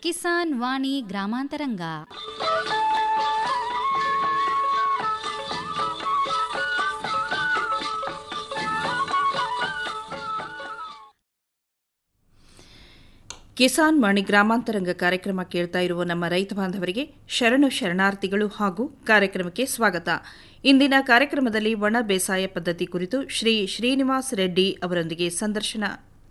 ಕಿಸಾನ್ ವಾಣಿ ಗ್ರಾಮಾಂತರಂಗ ಕಿಸಾನ್ ವಾಣಿ ಗ್ರಾಮಾಂತರಂಗ ಕಾರ್ಯಕ್ರಮ ಕೇಳ್ತಾ ಇರುವ ನಮ್ಮ ರೈತ ಬಾಂಧವರಿಗೆ ಶರಣು ಶರಣಾರ್ಥಿಗಳು ಹಾಗೂ ಕಾರ್ಯಕ್ರಮಕ್ಕೆ ಸ್ವಾಗತ ಇಂದಿನ ಕಾರ್ಯಕ್ರಮದಲ್ಲಿ ಒಣ ಬೇಸಾಯ ಪದ್ಧತಿ ಕುರಿತು ಶ್ರೀ ಶ್ರೀನಿವಾಸ್ ರೆಡ್ಡಿ ಅವರೊಂದಿಗೆ ಸಂದರ್ಶನ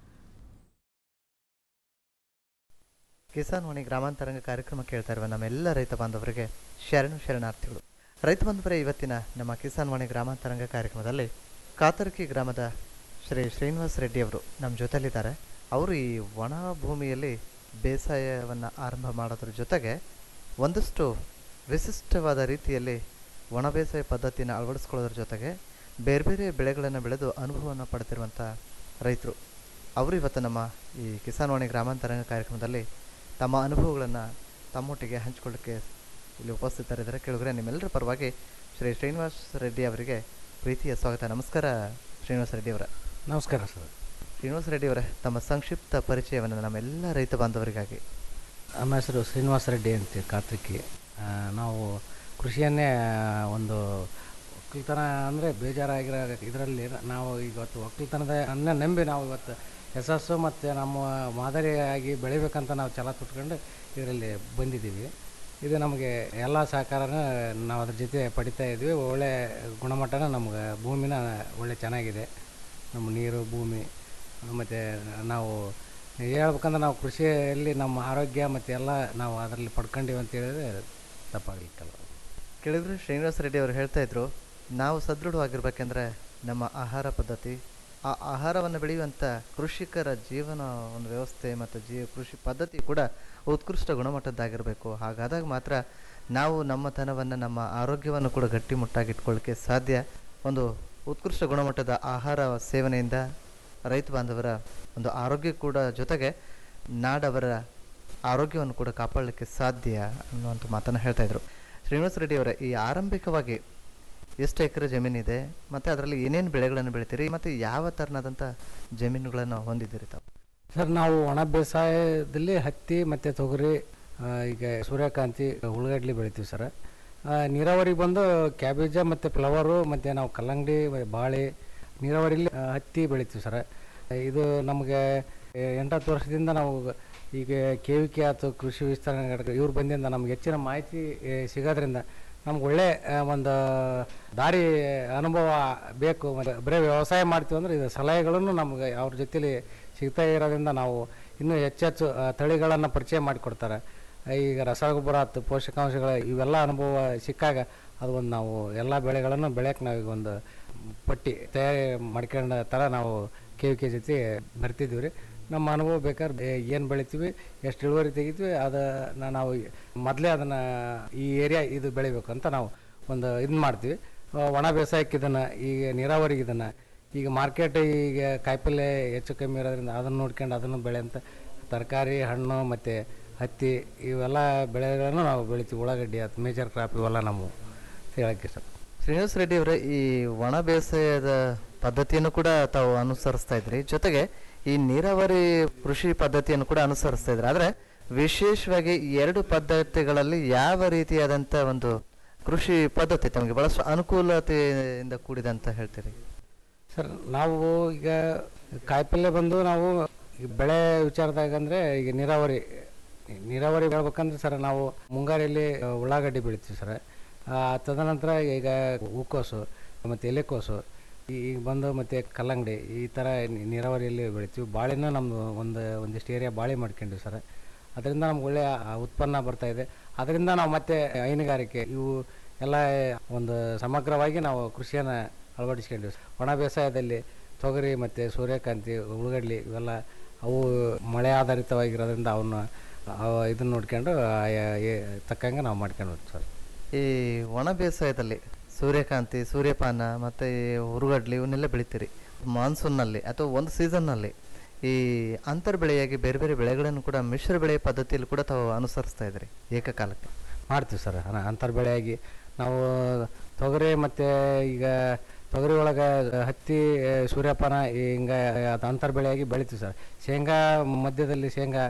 ಕಿಸಾನ್ ವಾಣಿ ಗ್ರಾಮಾಂತರಂಗ ಕಾರ್ಯಕ್ರಮ ಕೇಳ್ತಾ ಇರುವ ನಮ್ಮೆಲ್ಲ ರೈತ ಬಾಂಧವರಿಗೆ ಶರಣು ಶರಣಾರ್ಥಿಗಳು ರೈತ ಬಾಂಧವರೇ ಇವತ್ತಿನ ನಮ್ಮ ಕಿಸಾನ್ ವಾಣಿ ಗ್ರಾಮಾಂತರಂಗ ಕಾರ್ಯಕ್ರಮದಲ್ಲಿ ಕಾತರ್ಕಿ ಗ್ರಾಮದ ಶ್ರೀ ಶ್ರೀನಿವಾಸ್ ರೆಡ್ಡಿ ಅವರು ನಮ್ಮ ಜೊತೆಲಿದ್ದಾರೆ ಅವರು ಈ ಒಣ ಭೂಮಿಯಲ್ಲಿ ಬೇಸಾಯವನ್ನು ಆರಂಭ ಮಾಡೋದ್ರ ಜೊತೆಗೆ ಒಂದಷ್ಟು ವಿಶಿಷ್ಟವಾದ ರೀತಿಯಲ್ಲಿ ಒಣ ಬೇಸಾಯ ಪದ್ಧತಿನ ಅಳವಡಿಸ್ಕೊಳ್ಳೋದ್ರ ಜೊತೆಗೆ ಬೇರೆ ಬೇರೆ ಬೆಳೆಗಳನ್ನು ಬೆಳೆದು ಅನುಭವವನ್ನು ಪಡೆದಿರುವಂಥ ರೈತರು ಅವರು ಇವತ್ತು ನಮ್ಮ ಈ ಕಿಸಾನ್ ವಾಣಿ ಗ್ರಾಮಾಂತರಂಗ ಕಾರ್ಯಕ್ರಮದಲ್ಲಿ ತಮ್ಮ ಅನುಭವಗಳನ್ನು ತಮ್ಮೊಟ್ಟಿಗೆ ಹಂಚಿಕೊಳ್ಳಿಕ್ಕೆ ಇಲ್ಲಿ ಉಪಸ್ಥಿತರಿದ್ದಾರೆ ಕೇಳಿದ್ರೆ ನಿಮ್ಮೆಲ್ಲರ ಪರವಾಗಿ ಶ್ರೀ ಶ್ರೀನಿವಾಸ್ ರೆಡ್ಡಿ ಅವರಿಗೆ ಪ್ರೀತಿಯ ಸ್ವಾಗತ ನಮಸ್ಕಾರ ಶ್ರೀನಿವಾಸ ರೆಡ್ಡಿ ಅವರ ನಮಸ್ಕಾರ ಸರ್ ಶ್ರೀನಿವಾಸ ರೆಡ್ಡಿ ಅವರೇ ತಮ್ಮ ಸಂಕ್ಷಿಪ್ತ ಪರಿಚಯವನ್ನು ನಮ್ಮೆಲ್ಲ ರೈತ ಬಾಂಧವರಿಗಾಗಿ ನಮ್ಮ ಹೆಸರು ಶ್ರೀನಿವಾಸ ರೆಡ್ಡಿ ಅಂತ ಕಾತ್ರಿಕಿ ಆ, ನಾವು ಕೃಷಿಯನ್ನೇ ಒಂದು ಒಕ್ಕಲ್ತನ ಅಂದರೆ ಬೇಜಾರಾಗಿರೋ ಇದರಲ್ಲಿ ನಾವು ಇವತ್ತು ಒಕ್ಕಲ್ತನದ ಅನ್ನ ನಂಬಿ ನಾವು ಇವತ್ತು ಯಶಸ್ಸು ಮತ್ತು ನಮ್ಮ ಮಾದರಿಯಾಗಿ ಬೆಳಿಬೇಕಂತ ನಾವು ಛಲ ತುಟ್ಕೊಂಡು ಇದರಲ್ಲಿ ಬಂದಿದ್ದೀವಿ ಇದು ನಮಗೆ ಎಲ್ಲ ಸಹಕಾರನ ನಾವು ಅದ್ರ ಜೊತೆ ಪಡಿತಾ ಇದ್ವಿ ಒಳ್ಳೆ ಗುಣಮಟ್ಟನ ನಮ್ಗೆ ಭೂಮಿನ ಒಳ್ಳೆ ಚೆನ್ನಾಗಿದೆ ನಮ್ಮ ನೀರು ಭೂಮಿ ಮತ್ತು ನಾವು ಹೇಳ್ಬೇಕಂದ್ರೆ ನಾವು ಕೃಷಿಯಲ್ಲಿ ನಮ್ಮ ಆರೋಗ್ಯ ಮತ್ತು ಎಲ್ಲ ನಾವು ಅದರಲ್ಲಿ ಪಡ್ಕೊಂಡಿವಿ ಅಂತ ಹೇಳಿದ್ರೆ ತಪ್ಪಾಗಲಿಕ್ಕಲ್ಲ ಕೇಳಿದ್ರೆ ಶ್ರೀನಿವಾಸ ರೆಡ್ಡಿ ಅವರು ಹೇಳ್ತಾ ಇದ್ರು ನಾವು ಸದೃಢವಾಗಿರ್ಬೇಕೆಂದ್ರೆ ನಮ್ಮ ಆಹಾರ ಪದ್ಧತಿ ಆ ಆಹಾರವನ್ನು ಬೆಳೆಯುವಂಥ ಕೃಷಿಕರ ಜೀವನ ಒಂದು ವ್ಯವಸ್ಥೆ ಮತ್ತು ಜೀ ಕೃಷಿ ಪದ್ಧತಿ ಕೂಡ ಉತ್ಕೃಷ್ಟ ಗುಣಮಟ್ಟದ್ದಾಗಿರಬೇಕು ಹಾಗಾದಾಗ ಮಾತ್ರ ನಾವು ನಮ್ಮತನವನ್ನು ನಮ್ಮ ಆರೋಗ್ಯವನ್ನು ಕೂಡ ಗಟ್ಟಿಮುಟ್ಟಾಗಿಟ್ಕೊಳ್ಳಿಕ್ಕೆ ಸಾಧ್ಯ ಒಂದು ಉತ್ಕೃಷ್ಟ ಗುಣಮಟ್ಟದ ಆಹಾರ ಸೇವನೆಯಿಂದ ರೈತ ಬಾಂಧವರ ಒಂದು ಆರೋಗ್ಯ ಕೂಡ ಜೊತೆಗೆ ನಾಡವರ ಆರೋಗ್ಯವನ್ನು ಕೂಡ ಕಾಪಾಡಲಿಕ್ಕೆ ಸಾಧ್ಯ ಅನ್ನುವಂಥ ಮಾತನ್ನು ಹೇಳ್ತಾ ಇದ್ರು ಶ್ರೀನಿವಾಸ ರೆಡ್ಡಿ ಅವರೇ ಈ ಆರಂಭಿಕವಾಗಿ ಎಷ್ಟು ಎಕರೆ ಜಮೀನಿದೆ ಮತ್ತು ಅದರಲ್ಲಿ ಏನೇನು ಬೆಳೆಗಳನ್ನು ಬೆಳಿತೀರಿ ಮತ್ತು ಯಾವ ಥರನಾದಂಥ ಜಮೀನುಗಳನ್ನು ಹೊಂದಿದ್ದೀರಿ ತಾವು ಸರ್ ನಾವು ಒಣ ಬೇಸಾಯದಲ್ಲಿ ಹತ್ತಿ ಮತ್ತು ತೊಗರಿ ಆ, ಈಗ ಸೂರ್ಯಕಾಂತಿ ಉಳ್ಳಾಗಡ್ಲಿ ಬೆಳಿತೀವಿ ಸರ್ ಆ, ನೀರಾವರಿಗೆ ಬಂದು ಕ್ಯಾಬೇಜ ಮತ್ತು ಫ್ಲವರು ಮತ್ತು ನಾವು ಕಲ್ಲಂಗಡಿ ಮ- ಬಾಳೆ ನೀರಾವರಿಲಿ ಆ, ಹತ್ತಿ ಬೆಳಿತೀವಿ ಸರ್ ಇದು ನಮಗೆ ಎಂಟತ್ತು ವರ್ಷದಿಂದ ನಾವು ಈಗ ಕೆ ವಿ ಕೆ ಆಯ್ತು ಕೃಷಿ ವಿಸ್ತರಣೆ ಘಟಕ ಇವ್ರು ಬಂದಿಂದ ನಮ್ಗೆ ಹೆಚ್ಚಿನ ಮಾಹಿತಿ ಏ, ಸಿಗೋದ್ರಿಂದ ನಮ್ಗೆ ಒಳ್ಳೆ ಆ, ಒಂದು ದಾರಿ ಅನುಭವ ಬೇಕು ಮತ್ತು ಬರೀ ವ್ಯವಸಾಯ ಮಾಡ್ತೀವಿ ಅಂದ್ರೆ ಇದು ಸಲಹೆಗಳನ್ನು ನಮ್ಗೆ ಅವ್ರ ಜೊತೆಲಿ ಸಿಗ್ತಾ ಇರೋದ್ರಿಂದ ನಾವು ಇನ್ನೂ ಹೆಚ್ಚೆಚ್ಚು ಆ, ತಳಿಗಳನ್ನು ಪರಿಚಯ ಮಾಡಿಕೊಡ್ತಾರೆ ಈಗ ರಸಗೊಬ್ಬರ ಆಯ್ತು ಪೋಷಕಾಂಶಗಳ ಇವೆಲ್ಲ ಅನುಭವ ಸಿಕ್ಕಾಗ ಅದು ಒಂದು ನಾವು ಎಲ್ಲ ಬೆಳೆಗಳನ್ನು ಬೆಳೆಯಕ್ಕೆ ನಾವೀಗ ಒಂದು ಪಟ್ಟಿ ತಯಾರಿ ಮಾಡ್ಕೊಂಡ ಥರ ನಾವು ಕೆ ವಿ ಕೆ ಜೊತೆ ಬರ್ತಿದ್ವಿ ರೀ ನಮ್ಮ ಅನುಭವ ಬೇಕಾದ್ರೆ ಏನು ಬೆಳಿತೀವಿ ಎಷ್ಟು ಇಳುವರಿ ತೆಗಿತೀವಿ ಅದನ್ನು ನಾವು ಮೊದಲೇ ಅದನ್ನು ಈ ಏರಿಯಾ ಇದು ಬೆಳಿಬೇಕು ಅಂತ ನಾವು ಒಂದು ಇದು ಮಾಡ್ತೀವಿ ಆ, ಒಣ ಬೇಸಾಯಕ್ಕೆ ಇದನ್ನು ಈಗ ನೀರಾವರಿಗೆ ಇದನ್ನು ಈಗ ಮಾರ್ಕೆಟ್ ಈಗ ಕಾಯಿಪಲ್ಯ ಹೆಚ್ಚು ಕಮ್ಮಿ ಇರೋದ್ರಿಂದ ಅದನ್ನು ನೋಡ್ಕೊಂಡು ಅದನ್ನು ಬೆಳೆ ಅಂತ ತರಕಾರಿ ಹಣ್ಣು ಮತ್ತು ಹತ್ತಿ ಇವೆಲ್ಲ ಬೆಳೆಗಳನ್ನು ನಾವು ಬೆಳಿತೀವಿ ಉಳ್ಳಾಗಡ್ಡಿ ಅದು ಮೇಜರ್ ಕ್ರಾಪ್ ಇವೆಲ್ಲ ನಾವು ಹೇಳೋಕ್ಕೆ ಇಷ್ಟ ಶ್ರೀನಿವಾಸ ರೆಡ್ಡಿ ಅವರೇ ಈ ಒಣ ಬೇಸಾಯದ ಪದ್ಧತಿಯನ್ನು ಕೂಡ ತಾವು ಅನುಸರಿಸ್ತಾ ಇದ್ರಿ ಜೊತೆಗೆ ಈ ನೀರಾವರಿ ಕೃಷಿ ಪದ್ಧತಿಯನ್ನು ಕೂಡ ಅನುಸರಿಸ್ತಾ ಇದ್ರಿ ಆದರೆ ವಿಶೇಷವಾಗಿ ಈ ಎರಡು ಪದ್ಧತಿಗಳಲ್ಲಿ ಯಾವ ರೀತಿಯಾದಂಥ ಒಂದು ಕೃಷಿ ಪದ್ಧತಿ ತಮಗೆ ಬಹಳಷ್ಟು ಅನುಕೂಲತೆಯಿಂದ ಕೂಡಿದಂತ ಹೇಳ್ತೀರಿ ಸರ್ ನಾವು ಈಗ ಕಾಯಿಪಲ್ಯ ಬಂದು ನಾವು ಈ ಬೆಳೆ ವಿಚಾರದಾಗ ಅಂದರೆ ಈಗ ನೀರಾವರಿ ನೀರಾವರಿ ಹೇಳ್ಬೇಕಂದ್ರೆ ಸರ್ ನಾವು ಮುಂಗಾರಿಯಲ್ಲಿ ಆ, ಉಳ್ಳಾಗಡ್ಡಿ ಬೆಳಿತೀವಿ ಸರ್ ಆ, ತದನಂತರ ಈಗ ಹೂಕೋಸು ಮತ್ತು ಎಲೆಕೋಸು ಈ- ಈಗ ಬಂದು ಮತ್ತು ಕಲ್ಲಂಗಡಿ ಈ ಥರ ನೀ- ನೀರಾವರಿಯಲ್ಲಿ ಬೆಳಿತೀವಿ ಬಾಳೆನ ನಮ್ಮದು ಒಂದು ಒಂದಿಷ್ಟು ಏರಿಯಾ ಬಾಳೆ ಮಾಡ್ಕೊಂಡ್ವಿ ಸರ್ ಅದರಿಂದ ನಮ್ಗೆ ಒಳ್ಳೆಯ ಆ, ಉತ್ಪನ್ನ ಬರ್ತಾ ಇದೆ ಅದರಿಂದ ನಾವು ಮತ್ತೆ ಹೈನುಗಾರಿಕೆ ಇವು ಎಲ್ಲ ಒಂದು ಸಮಗ್ರವಾಗಿ ನಾವು ಕೃಷಿಯನ್ನು ಅಳವಡಿಸ್ಕೊಂಡಿವಿ ಒಣ ಬೇಸಾಯದಲ್ಲಿ ತೊಗರಿ ಮತ್ತು ಸೂರ್ಯಕಾಂತಿ ಉಳ್ಳಾಗಡ್ಲಿ ಇವೆಲ್ಲ ಅವು ಮಳೆ ಆಧಾರಿತವಾಗಿರೋದ್ರಿಂದ ಅವನ್ನ ಇದನ್ನು ನೋಡ್ಕೊಂಡು ಆಯಾ ಏ- ತಕ್ಕಂಗೆ ನಾವು ಮಾಡ್ಕೊಂಡು ಹೋಗ್ತೀವಿ ಸರ್ ಈ ಒಣ ಬೇಸಾಯದಲ್ಲಿ ಸೂರ್ಯಕಾಂತಿ ಸೂರ್ಯಪಾನ ಮತ್ತು ಈ ಹುರುಗಡ್ಲಿ ಇವನ್ನೆಲ್ಲ ಬೆಳಿತೀರಿ ಮಾನ್ಸೂನ್ನಲ್ಲಿ ಅಥವಾ ಒಂದು ಸೀಸನ್ನಲ್ಲಿ ಈ ಅಂತರ್ ಬೆಳೆಯಾಗಿ ಬೇರೆ ಬೇರೆ ಬೆಳೆಗಳನ್ನು ಕೂಡ ಮಿಶ್ರ ಬೆಳೆ ಪದ್ಧತಿಯಲ್ಲಿ ಕೂಡ ತಾವು ಅನುಸರಿಸ್ತಾ ಇದ್ರಿ ಏಕಕಾಲಕ್ಕೆ ಮಾಡ್ತೀವಿ ಸರ್ ಅನ- ಅಂತರ್ ಬೆಳೆಯಾಗಿ ನಾವು ತೊಗರಿ ಮತ್ತು ಈಗ ತೊಗರಿ ಒಳಗೆ ಹತ್ತಿ ಆ, ಸೂರ್ಯಪಾನ ಹಿಂಗೆ ಅದು ಅಂತರ್ ಬೆಳೆಯಾಗಿ ಬೆಳಿತೀವಿ ಸರ್ ಶೇಂಗಾ ಮಧ್ಯದಲ್ಲಿ ಶೇಂಗಾ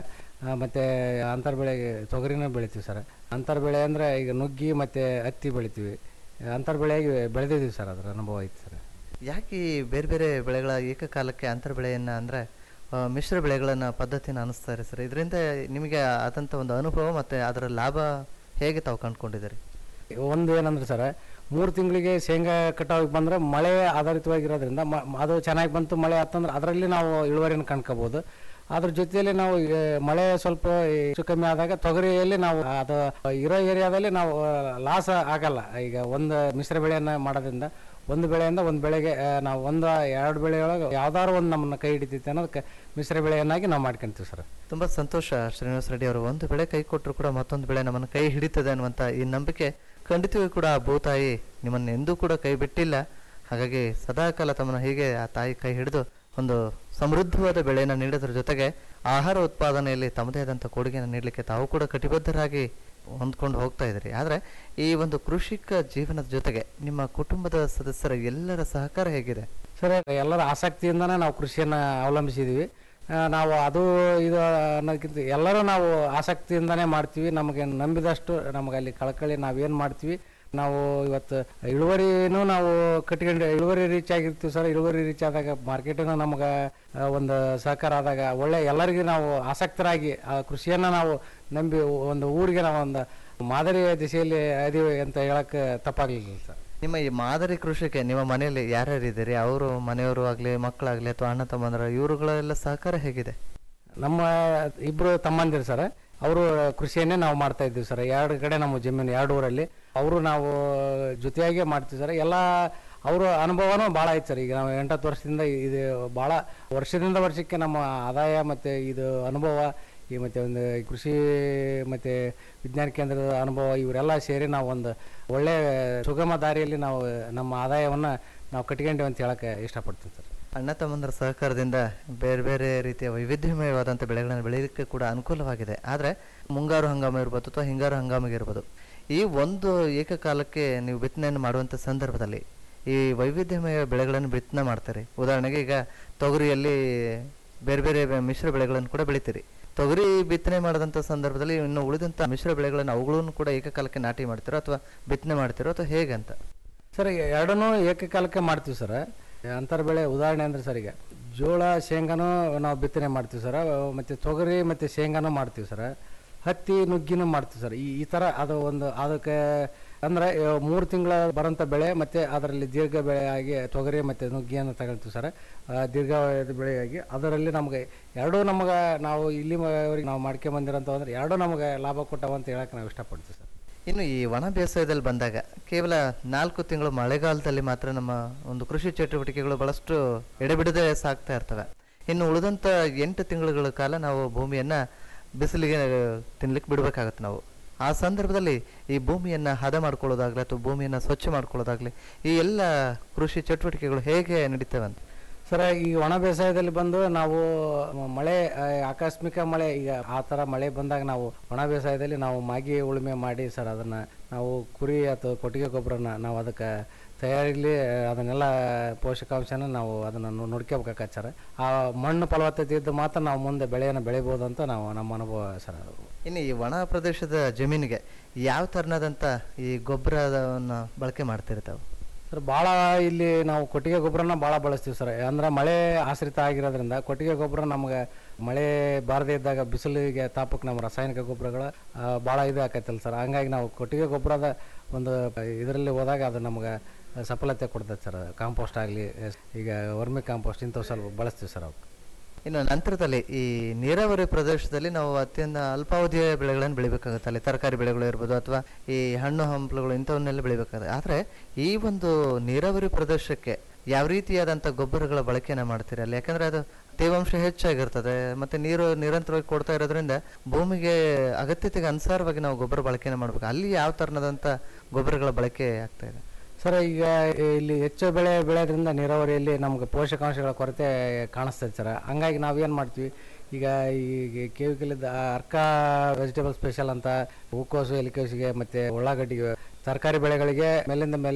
ಆ, ಮತ್ತೆ ಅಂತರ ಬೆಳೆ ತೊಗರಿನ ಬೆಳಿತೀವಿ ಸರ್ ಅಂತರ ಬೆಳೆ ಅಂದರೆ ಈಗ ನುಗ್ಗಿ ಮತ್ತು ಹತ್ತಿ ಬೆಳಿತೀವಿ ಅಂತರ ಬೆಳೆಯಾಗಿ ಬೆಳೆದಿದ್ದೀವಿ ಸರ್ ಅದರ ಅನುಭವ ಐತೆ ಸರ್ ಯಾಕೆ ಈ ಬೇರೆ ಬೇರೆ ಬೆಳೆಗಳ ಏಕಕಾಲಕ್ಕೆ ಅಂತರ ಬೆಳೆಯನ್ನು ಅಂದರೆ ಮಿಶ್ರ ಬೆಳೆಗಳನ್ನು ಪದ್ಧತಿಯನ್ನು ಅನಿಸ್ತಾರೆ ಸರ್ ಇದರಿಂದ ನಿಮಗೆ ಆದಂಥ ಒಂದು ಅನುಭವ ಮತ್ತು ಅದರ ಲಾಭ ಹೇಗೆ ತಾವು ಕಂಡುಕೊಂಡಿದ್ದೀರಿ ಒಂದು ಏನಂದ್ರೆ ಸರ್ ಮೂರು ತಿಂಗಳಿಗೆ ಶೇಂಗಾ ಕಟಾವಿಗೆ ಬಂದರೆ ಮಳೆ ಆಧಾರಿತವಾಗಿರೋದ್ರಿಂದ ಮ- ಮ- ಅದು ಚೆನ್ನಾಗಿ ಬಂತು ಮಳೆ ಆತಂದ್ರೆ ಅದರಲ್ಲಿ ನಾವು ಇಳುವರಿನ ಕಂಡ್ಕೋಬೋದು ಅದ್ರ ಜೊತೆಯಲ್ಲಿ ನಾವು ಈ ಮಳೆ ಸ್ವಲ್ಪ ಹೆಚ್ಚು ಕಮ್ಮಿ ಆದಾಗ ತೊಗರಿಯಲ್ಲಿ ನಾವು ಅದು ಇರೋ ಏರಿಯಾದಲ್ಲಿ ನಾವು ಲಾಸ್ ಆಗಲ್ಲ ಈಗ ಒಂದು ಮಿಶ್ರ ಬೆಳೆಯನ್ನು ಮಾಡೋದ್ರಿಂದ ಒಂದು ಬೆಳೆಯಿಂದ ಒಂದು ಬೆಳೆಗೆ ಆ, ನಾವು ಒಂದು ಎರಡು ಬೆಳೆಯೊಳಗೆ ಯಾವ್ದಾದ್ರು ಒಂದು ನಮ್ಮನ್ನ ಕೈ ಹಿಡಿತೈತೆ ಅನ್ನೋದಕ್ಕೆ ಮಿಶ್ರ ಬೆಳೆಯನ್ನಾಗಿ ನಾವು ಮಾಡ್ಕೊಂತೀವಿ ಸರ್ ತುಂಬ ಸಂತೋಷ ಶ್ರೀನಿವಾಸ ರೆಡ್ಡಿ ಅವರು ಒಂದು ಬೆಳೆ ಕೈ ಕೊಟ್ಟರು ಕೂಡ ಮತ್ತೊಂದು ಬೆಳೆ ನಮ್ಮನ್ನು ಕೈ ಹಿಡಿತದೆ ಅನ್ನುವಂಥ ಈ ನಂಬಿಕೆ ಖಂಡಿತವೂ ಕೂಡ ಆ ಭೂತಾಯಿ ನಿಮ್ಮನ್ನು ಎಂದೂ ಕೂಡ ಕೈ ಬಿಟ್ಟಿಲ್ಲ ಹಾಗಾಗಿ ಸದಾಕಾಲ ತಮ್ಮನ್ನು ಹೀಗೆ ಆ ತಾಯಿ ಕೈ ಹಿಡಿದು ಒಂದು ಸಮೃದ್ಧವಾದ ಬೆಳೆಯನ್ನು ನೀಡೋದ್ರ ಜೊತೆಗೆ ಆಹಾರ ಉತ್ಪಾದನೆಯಲ್ಲಿ ತಮ್ಮದೇ ಆದಂಥ ಕೊಡುಗೆಯನ್ನು ನೀಡಲಿಕ್ಕೆ ತಾವು ಕೂಡ ಕಟಿಬದ್ಧರಾಗಿ ಹೊಂದ್ಕೊಂಡು ಹೋಗ್ತಾ ಇದ್ದೀರಿ ಆದರೆ ಈ ಒಂದು ಕೃಷಿಕ ಜೀವನದ ಜೊತೆಗೆ ನಿಮ್ಮ ಕುಟುಂಬದ ಸದಸ್ಯರ ಎಲ್ಲರ ಸಹಕಾರ ಹೇಗಿದೆ ಸರ್ ಎಲ್ಲರ ಆಸಕ್ತಿಯಿಂದನೇ ನಾವು ಕೃಷಿಯನ್ನು ಅವಲಂಬಿಸಿದ್ದೀವಿ ಆ, ನಾವು ಅದು ಇದು ಅನ್ನೋದಕ್ಕಿಂತ ಎಲ್ಲರೂ ನಾವು ಆಸಕ್ತಿಯಿಂದನೇ ಮಾಡ್ತೀವಿ ನಮಗೆ ನಂಬಿದಷ್ಟು ನಮಗೆ ಅಲ್ಲಿ ಕಳಕಳಿ ನಾವೇನು ಮಾಡ್ತೀವಿ ನಾವು ಇವತ್ತು ಇಳುವರಿನೂ ನಾವು ಕಟ್ಕೊಂಡು ಇಳುವರಿ ರೀಚ್ ಆಗಿರ್ತೀವಿ ಸರ್ ಇಳುವರಿ ರೀಚ್ ಆದಾಗ ಮಾರ್ಕೆಟಿನ ನಮಗೆ ಆ, ಒಂದು ಸಹಕಾರ ಆದಾಗ ಒಳ್ಳೆ ಎಲ್ಲರಿಗೂ ನಾವು ಆಸಕ್ತರಾಗಿ ಆ ಕೃಷಿಯನ್ನು ನಾವು ನಂಬಿ ಒಂದು ಊರಿಗೆ ನಾವು ಒಂದು ಮಾದರಿಯ ದಿಶೆಯಲ್ಲಿ ಅದೀವಿ ಅಂತ ಹೇಳಕ್ಕೆ ತಪ್ಪಾಗಲಿಲ್ಲ ಸರ್ ನಿಮ್ಮ ಈ ಮಾದರಿ ಕೃಷಿಗೆ ನಿಮ್ಮ ಮನೆಯಲ್ಲಿ ಯಾರ್ಯಾರು ಇದ್ದೀರಿ ಅವರು ಮನೆಯವರು ಆಗಲಿ ಮಕ್ಕಳಾಗಲಿ ಅಥವಾ ಅಣ್ಣ ತಮ್ಮಂದ್ರ ಇವರುಗಳೆಲ್ಲ ಸಹಕಾರ ಹೇಗಿದೆ ನಮ್ಮ ಇಬ್ರು ತಮ್ಮಂದಿರು ಸರ್ ಅವರು ಕೃಷಿಯನ್ನೇ ನಾವು ಮಾಡ್ತಾ ಇದ್ದೀವಿ ಸರ್ ಎರಡು ಕಡೆ ನಮ್ಮ ಜಮೀನು ಎರಡು ಊರಲ್ಲಿ ಅವರು ನಾವು ಜೊತೆಯಾಗಿ ಮಾಡ್ತೀವಿ ಸರ್ ಎಲ್ಲ ಅವರ ಅನುಭವನೂ ಭಾಳ ಐತೆ ಸರ್ ಈಗ ನಾವು ಎಂಟತ್ತು ವರ್ಷದಿಂದ ಇದು ಭಾಳ ವರ್ಷದಿಂದ ವರ್ಷಕ್ಕೆ ನಮ್ಮ ಆದಾಯ ಮತ್ತು ಇದು ಅನುಭವ ಈ ಮತ್ತು ಒಂದು ಕೃಷಿ ಮತ್ತು ವಿಜ್ಞಾನ ಕೇಂದ್ರದ ಅನುಭವ ಇವರೆಲ್ಲ ಸೇರಿ ನಾವು ಒಂದು ಒಳ್ಳೆಯ ಸುಗಮ ದಾರಿಯಲ್ಲಿ ನಾವು ನಮ್ಮ ಆದಾಯವನ್ನು ನಾವು ಕಟ್ಕೊಂಡೇವೆ ಅಂತ ಹೇಳಕ್ಕೆ ಇಷ್ಟಪಡ್ತೀನಿ ಸರ್ ಅಣ್ಣ ತಮ್ಮಂದರ ಸಹಕಾರದಿಂದ ಬೇರೆ ಬೇರೆ ರೀತಿಯ ವೈವಿಧ್ಯಮಯವಾದಂಥ ಬೆಳೆಗಳನ್ನು ಬೆಳೆಯಲಿಕ್ಕೆ ಕೂಡ ಅನುಕೂಲವಾಗಿದೆ ಆದರೆ ಮುಂಗಾರು ಹಂಗಾಮ ಇರ್ಬೋದು ಅಥವಾ ಹಿಂಗಾರು ಹಂಗಾಮಿಗೆ ಇರ್ಬೋದು ಈ ಒಂದು ಏಕಕಾಲಕ್ಕೆ ನೀವು ಬಿತ್ತನೆಯನ್ನು ಮಾಡುವಂಥ ಸಂದರ್ಭದಲ್ಲಿ ಈ ವೈವಿಧ್ಯಮಯ ಬೆಳೆಗಳನ್ನು ಬಿತ್ತನೆ ಮಾಡ್ತಾರೆ ಉದಾಹರಣೆಗೆ ಈಗ ತೊಗರಿಯಲ್ಲಿ ಬೇರೆ ಬೇರೆ ಬೆ- ಮಿಶ್ರ ಬೆಳೆಗಳನ್ನು ಕೂಡ ಬೆಳಿತೀರಿ ತೊಗರಿ ಬಿತ್ತನೆ ಮಾಡಿದಂಥ ಸಂದರ್ಭದಲ್ಲಿ ಇನ್ನು ಉಳಿದಂಥ ಮಿಶ್ರ ಬೆಳೆಗಳನ್ನು ಅವುಗಳನ್ನು ಕೂಡ ಏಕಕಾಲಕ್ಕೆ ನಾಟಿ ಮಾಡ್ತೀರೋ ಅಥವಾ ಬಿತ್ತನೆ ಮಾಡ್ತೀರೋ ಅಥವಾ ಹೇಗೆ ಅಂತ ಸರ್ ಎರಡನ್ನೂ ಏಕಕಾಲಕ್ಕೆ ಮಾಡ್ತೀವಿ ಸರ್ ಅಂತರ ಬೆಳೆ ಉದಾಹರಣೆ ಅಂದ್ರೆ ಸರ್ ಈಗ ಜೋಳ ಶೇಂಗಾನು ನಾವು ಬಿತ್ತನೆ ಮಾಡ್ತೀವಿ ಸರ್ ಮತ್ತು ತೊಗರಿ ಮತ್ತು ಶೇಂಗಾನು ಮಾಡ್ತೀವಿ ಸರ್ ಹತ್ತಿ ನುಗ್ಗಿನೂ ಮಾಡ್ತೀವಿ ಸರ್ ಈ ಈ ಥರ ಅದು ಒಂದು ಅದಕ್ಕೆ ಅಂದರೆ ಮೂರು ತಿಂಗಳ ಬರೋಂಥ ಬೆಳೆ ಮತ್ತು ಅದರಲ್ಲಿ ದೀರ್ಘ ಬೆಳೆಯಾಗಿ ತೊಗರಿ ಮತ್ತು ನುಗ್ಗಿಯನ್ನು ತಗೊಳ್ತೀವಿ ಸರ್ ಆ, ದೀರ್ಘಾವಧಿಯ ಬೆಳೆಯಾಗಿ ಅದರಲ್ಲಿ ನಮಗೆ ಎರಡೂ ನಮಗೆ ನಾವು ಇಲ್ಲಿವರೆಗೆ ನಾವು ಮಾಡ್ಕೊಂಬಂದಿರೋಂಥ ಅಂದ್ರೆ ಎರಡೂ ನಮಗೆ ಲಾಭ ಕೊಟ್ಟವ ಅಂತ ಹೇಳಕ್ಕೆ ನಾವು ಇಷ್ಟಪಡ್ತೀವಿ ಸರ್ ಇನ್ನು ಈ ಒಣ ಬೇಸಾಯದಲ್ಲಿ ಬಂದಾಗ ಕೇವಲ ನಾಲ್ಕು ತಿಂಗಳು ಮಳೆಗಾಲದಲ್ಲಿ ಮಾತ್ರ ನಮ್ಮ ಒಂದು ಕೃಷಿ ಚಟುವಟಿಕೆಗಳು ಬಹಳಷ್ಟು ಎಡೆಬಿಡದೆ ಸಾಗ್ತಾ ಇರ್ತವೆ ಇನ್ನು ಉಳಿದಂಥ ಎಂಟು ತಿಂಗಳುಗಳ ಕಾಲ ನಾವು ಭೂಮಿಯನ್ನು ಬಿಸಿಲಿಗೆ ತಿನ್ಲಿಕ್ಕೆ ಬಿಡಬೇಕಾಗತ್ತೆ ನಾವು ಆ ಸಂದರ್ಭದಲ್ಲಿ ಈ ಭೂಮಿಯನ್ನು ಹದ ಮಾಡ್ಕೊಳ್ಳೋದಾಗಲಿ ಅಥವಾ ಭೂಮಿಯನ್ನು ಸ್ವಚ್ಛ ಮಾಡ್ಕೊಳ್ಳೋದಾಗಲಿ ಈ ಎಲ್ಲ ಕೃಷಿ ಚಟುವಟಿಕೆಗಳು ಹೇಗೆ ನಡೀತವೆ ಅಂತ ಸರ ಈ ಒಣ ಬೇಸಾಯದಲ್ಲಿ ಬಂದು ನಾವು ಮ- ಮಳೆ ಆ, ಆಕಸ್ಮಿಕ ಮಳೆ ಈಗ ಆ ಥರ ಮಳೆ ಬಂದಾಗ ನಾವು ಒಣ ಬೇಸಾಯದಲ್ಲಿ ನಾವು ಮಾಗಿ ಉಳುಮೆ ಮಾಡಿ ಸರ್ ಅದನ್ನು ನಾವು ಕುರಿ ಅಥವಾ ಕೊಟ್ಟಿಗೆ ಗೊಬ್ಬರನ ನಾವು ಅದಕ್ಕೆ ತಯಾರಿಲಿ ಅದನ್ನೆಲ್ಲ ಪೋಷಕಾಂಶನ ನಾವು ಅದನ್ನು ನೋಡ್ಕೋಬೇಕಾಗತ್ತೆ ಸರ್ ಆ ಮಣ್ಣು ಫಲವತ್ತತೆ ಇದ್ದು ಮಾತ್ರ ನಾವು ಮುಂದೆ ಬೆಳೆಯನ್ನು ಬೆಳಿಬೋದು ಅಂತ ನಾವು ನಮ್ಮ ಅನುಭವ ಸರ್ ಅದು ಇನ್ನು ಈ ಒಣ ಪ್ರದೇಶದ ಜಮೀನಿಗೆ ಯಾವ ಥರನಾದಂಥ ಈ ಗೊಬ್ಬರವನ್ನು ಬಳಕೆ ಮಾಡ್ತಿರ್ತಾವೆ ಸರ್ ಭಾಳ ಇಲ್ಲಿ ನಾವು ಕೊಟ್ಟಿಗೆ ಗೊಬ್ಬರನ ಭಾಳ ಬಳಸ್ತೀವಿ ಸರ್ ಅಂದ್ರೆ ಮಳೆ ಆಶ್ರಿತ ಆಗಿರೋದ್ರಿಂದ ಕೊಟ್ಟಿಗೆ ಗೊಬ್ಬರ ನಮ್ಗೆ ಮಳೆ ಬಾರದೇ ಇದ್ದಾಗ ಬಿಸಿಲಿಗೆ ತಾಪಕ್ಕೆ ನಮ್ಮ ರಾಸಾಯನಿಕ ಗೊಬ್ಬರಗಳ ಭಾಳ ಇದು ಆಕೈತಲ್ಲ ಸರ್ ಹಂಗಾಗಿ ನಾವು ಕೊಟ್ಟಿಗೆ ಗೊಬ್ಬರದ ಒಂದು ಇದರಲ್ಲಿ ಹೋದಾಗ ಅದು ನಮ್ಗೆ ಸಫಲತೆ ಕೊಡ್ತೈತೆ ಸರ್ ಕಾಂಪೋಸ್ಟ್ ಆಗಲಿ ಈಗ ವರ್ಮಿ ಕಾಂಪೋಸ್ಟ್ ಇಂಥವು ಸ್ವಲ್ಪ ಬಳಸ್ತೀವಿ ಸರ್ ಅವಕ್ಕೆ ಇನ್ನು ನಂತರದಲ್ಲಿ ಈ ನೀರಾವರಿ ಪ್ರದೇಶದಲ್ಲಿ ನಾವು ಅತ್ಯಂತ ಅಲ್ಪಾವಧಿಯ ಬೆಳೆಗಳನ್ನು ಬೆಳಿಬೇಕಾಗುತ್ತೆ ಅಲ್ಲಿ ತರಕಾರಿ ಬೆಳೆಗಳು ಇರ್ಬೋದು ಅಥವಾ ಈ ಹಣ್ಣು ಹಂಪಲುಗಳು ಇಂಥವನ್ನೆಲ್ಲ ಬೆಳಿಬೇಕಾಗುತ್ತೆ ಆದರೆ ಈ ಒಂದು ನೀರಾವರಿ ಪ್ರದೇಶಕ್ಕೆ ಯಾವ ರೀತಿಯಾದಂಥ ಗೊಬ್ಬರಗಳ ಬಳಕೆಯನ್ನು ಮಾಡ್ತೀರಿ ಅಲ್ಲಿ ಯಾಕಂದರೆ ಅದು ತೇವಾಂಶ ಹೆಚ್ಚಾಗಿರ್ತದೆ ಮತ್ತು ನೀರು ನಿರಂತರವಾಗಿ ಕೊಡ್ತಾ ಇರೋದ್ರಿಂದ ಭೂಮಿಗೆ ಅಗತ್ಯತೆಗೆ ಅನುಸಾರವಾಗಿ ನಾವು ಗೊಬ್ಬರ ಬಳಕೆಯನ್ನು ಮಾಡಬೇಕು ಅಲ್ಲಿ ಯಾವ ಥರನಾದಂಥ ಗೊಬ್ಬರಗಳ ಬಳಕೆ ಆಗ್ತಾ ಇದೆ ಸರ್ ಈಗ ಇಲ್ಲಿ ಹೆಚ್ಚು ಬೆಳೆ ಬೆಳೆಯೋದ್ರಿಂದ ನೀರಾವರಿಯಲ್ಲಿ ನಮ್ಗೆ ಪೋಷಕಾಂಶಗಳ ಕೊರತೆ ಕಾಣಿಸ್ತೈತೆ ಸರ್ ಹಂಗಾಗಿ ನಾವೇನು ಮಾಡ್ತೀವಿ ಈಗ ಈ ಕೆ ವಿ ಕೆಲಿದ್ದ ಅರ್ಕ ವೆಜಿಟೇಬಲ್ ಸ್ಪೆಷಲ್ ಅಂತ ಹೂಕೋಸು ಎಲಿಕೋಸಿಗೆ ಮತ್ತು ಉಳ್ಳಾಗಡ್ಡಿಗೆ ತರಕಾರಿ ಬೆಳೆಗಳಿಗೆ ಮೇಲಿಂದ ಮೇಲೆ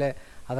ಅದರ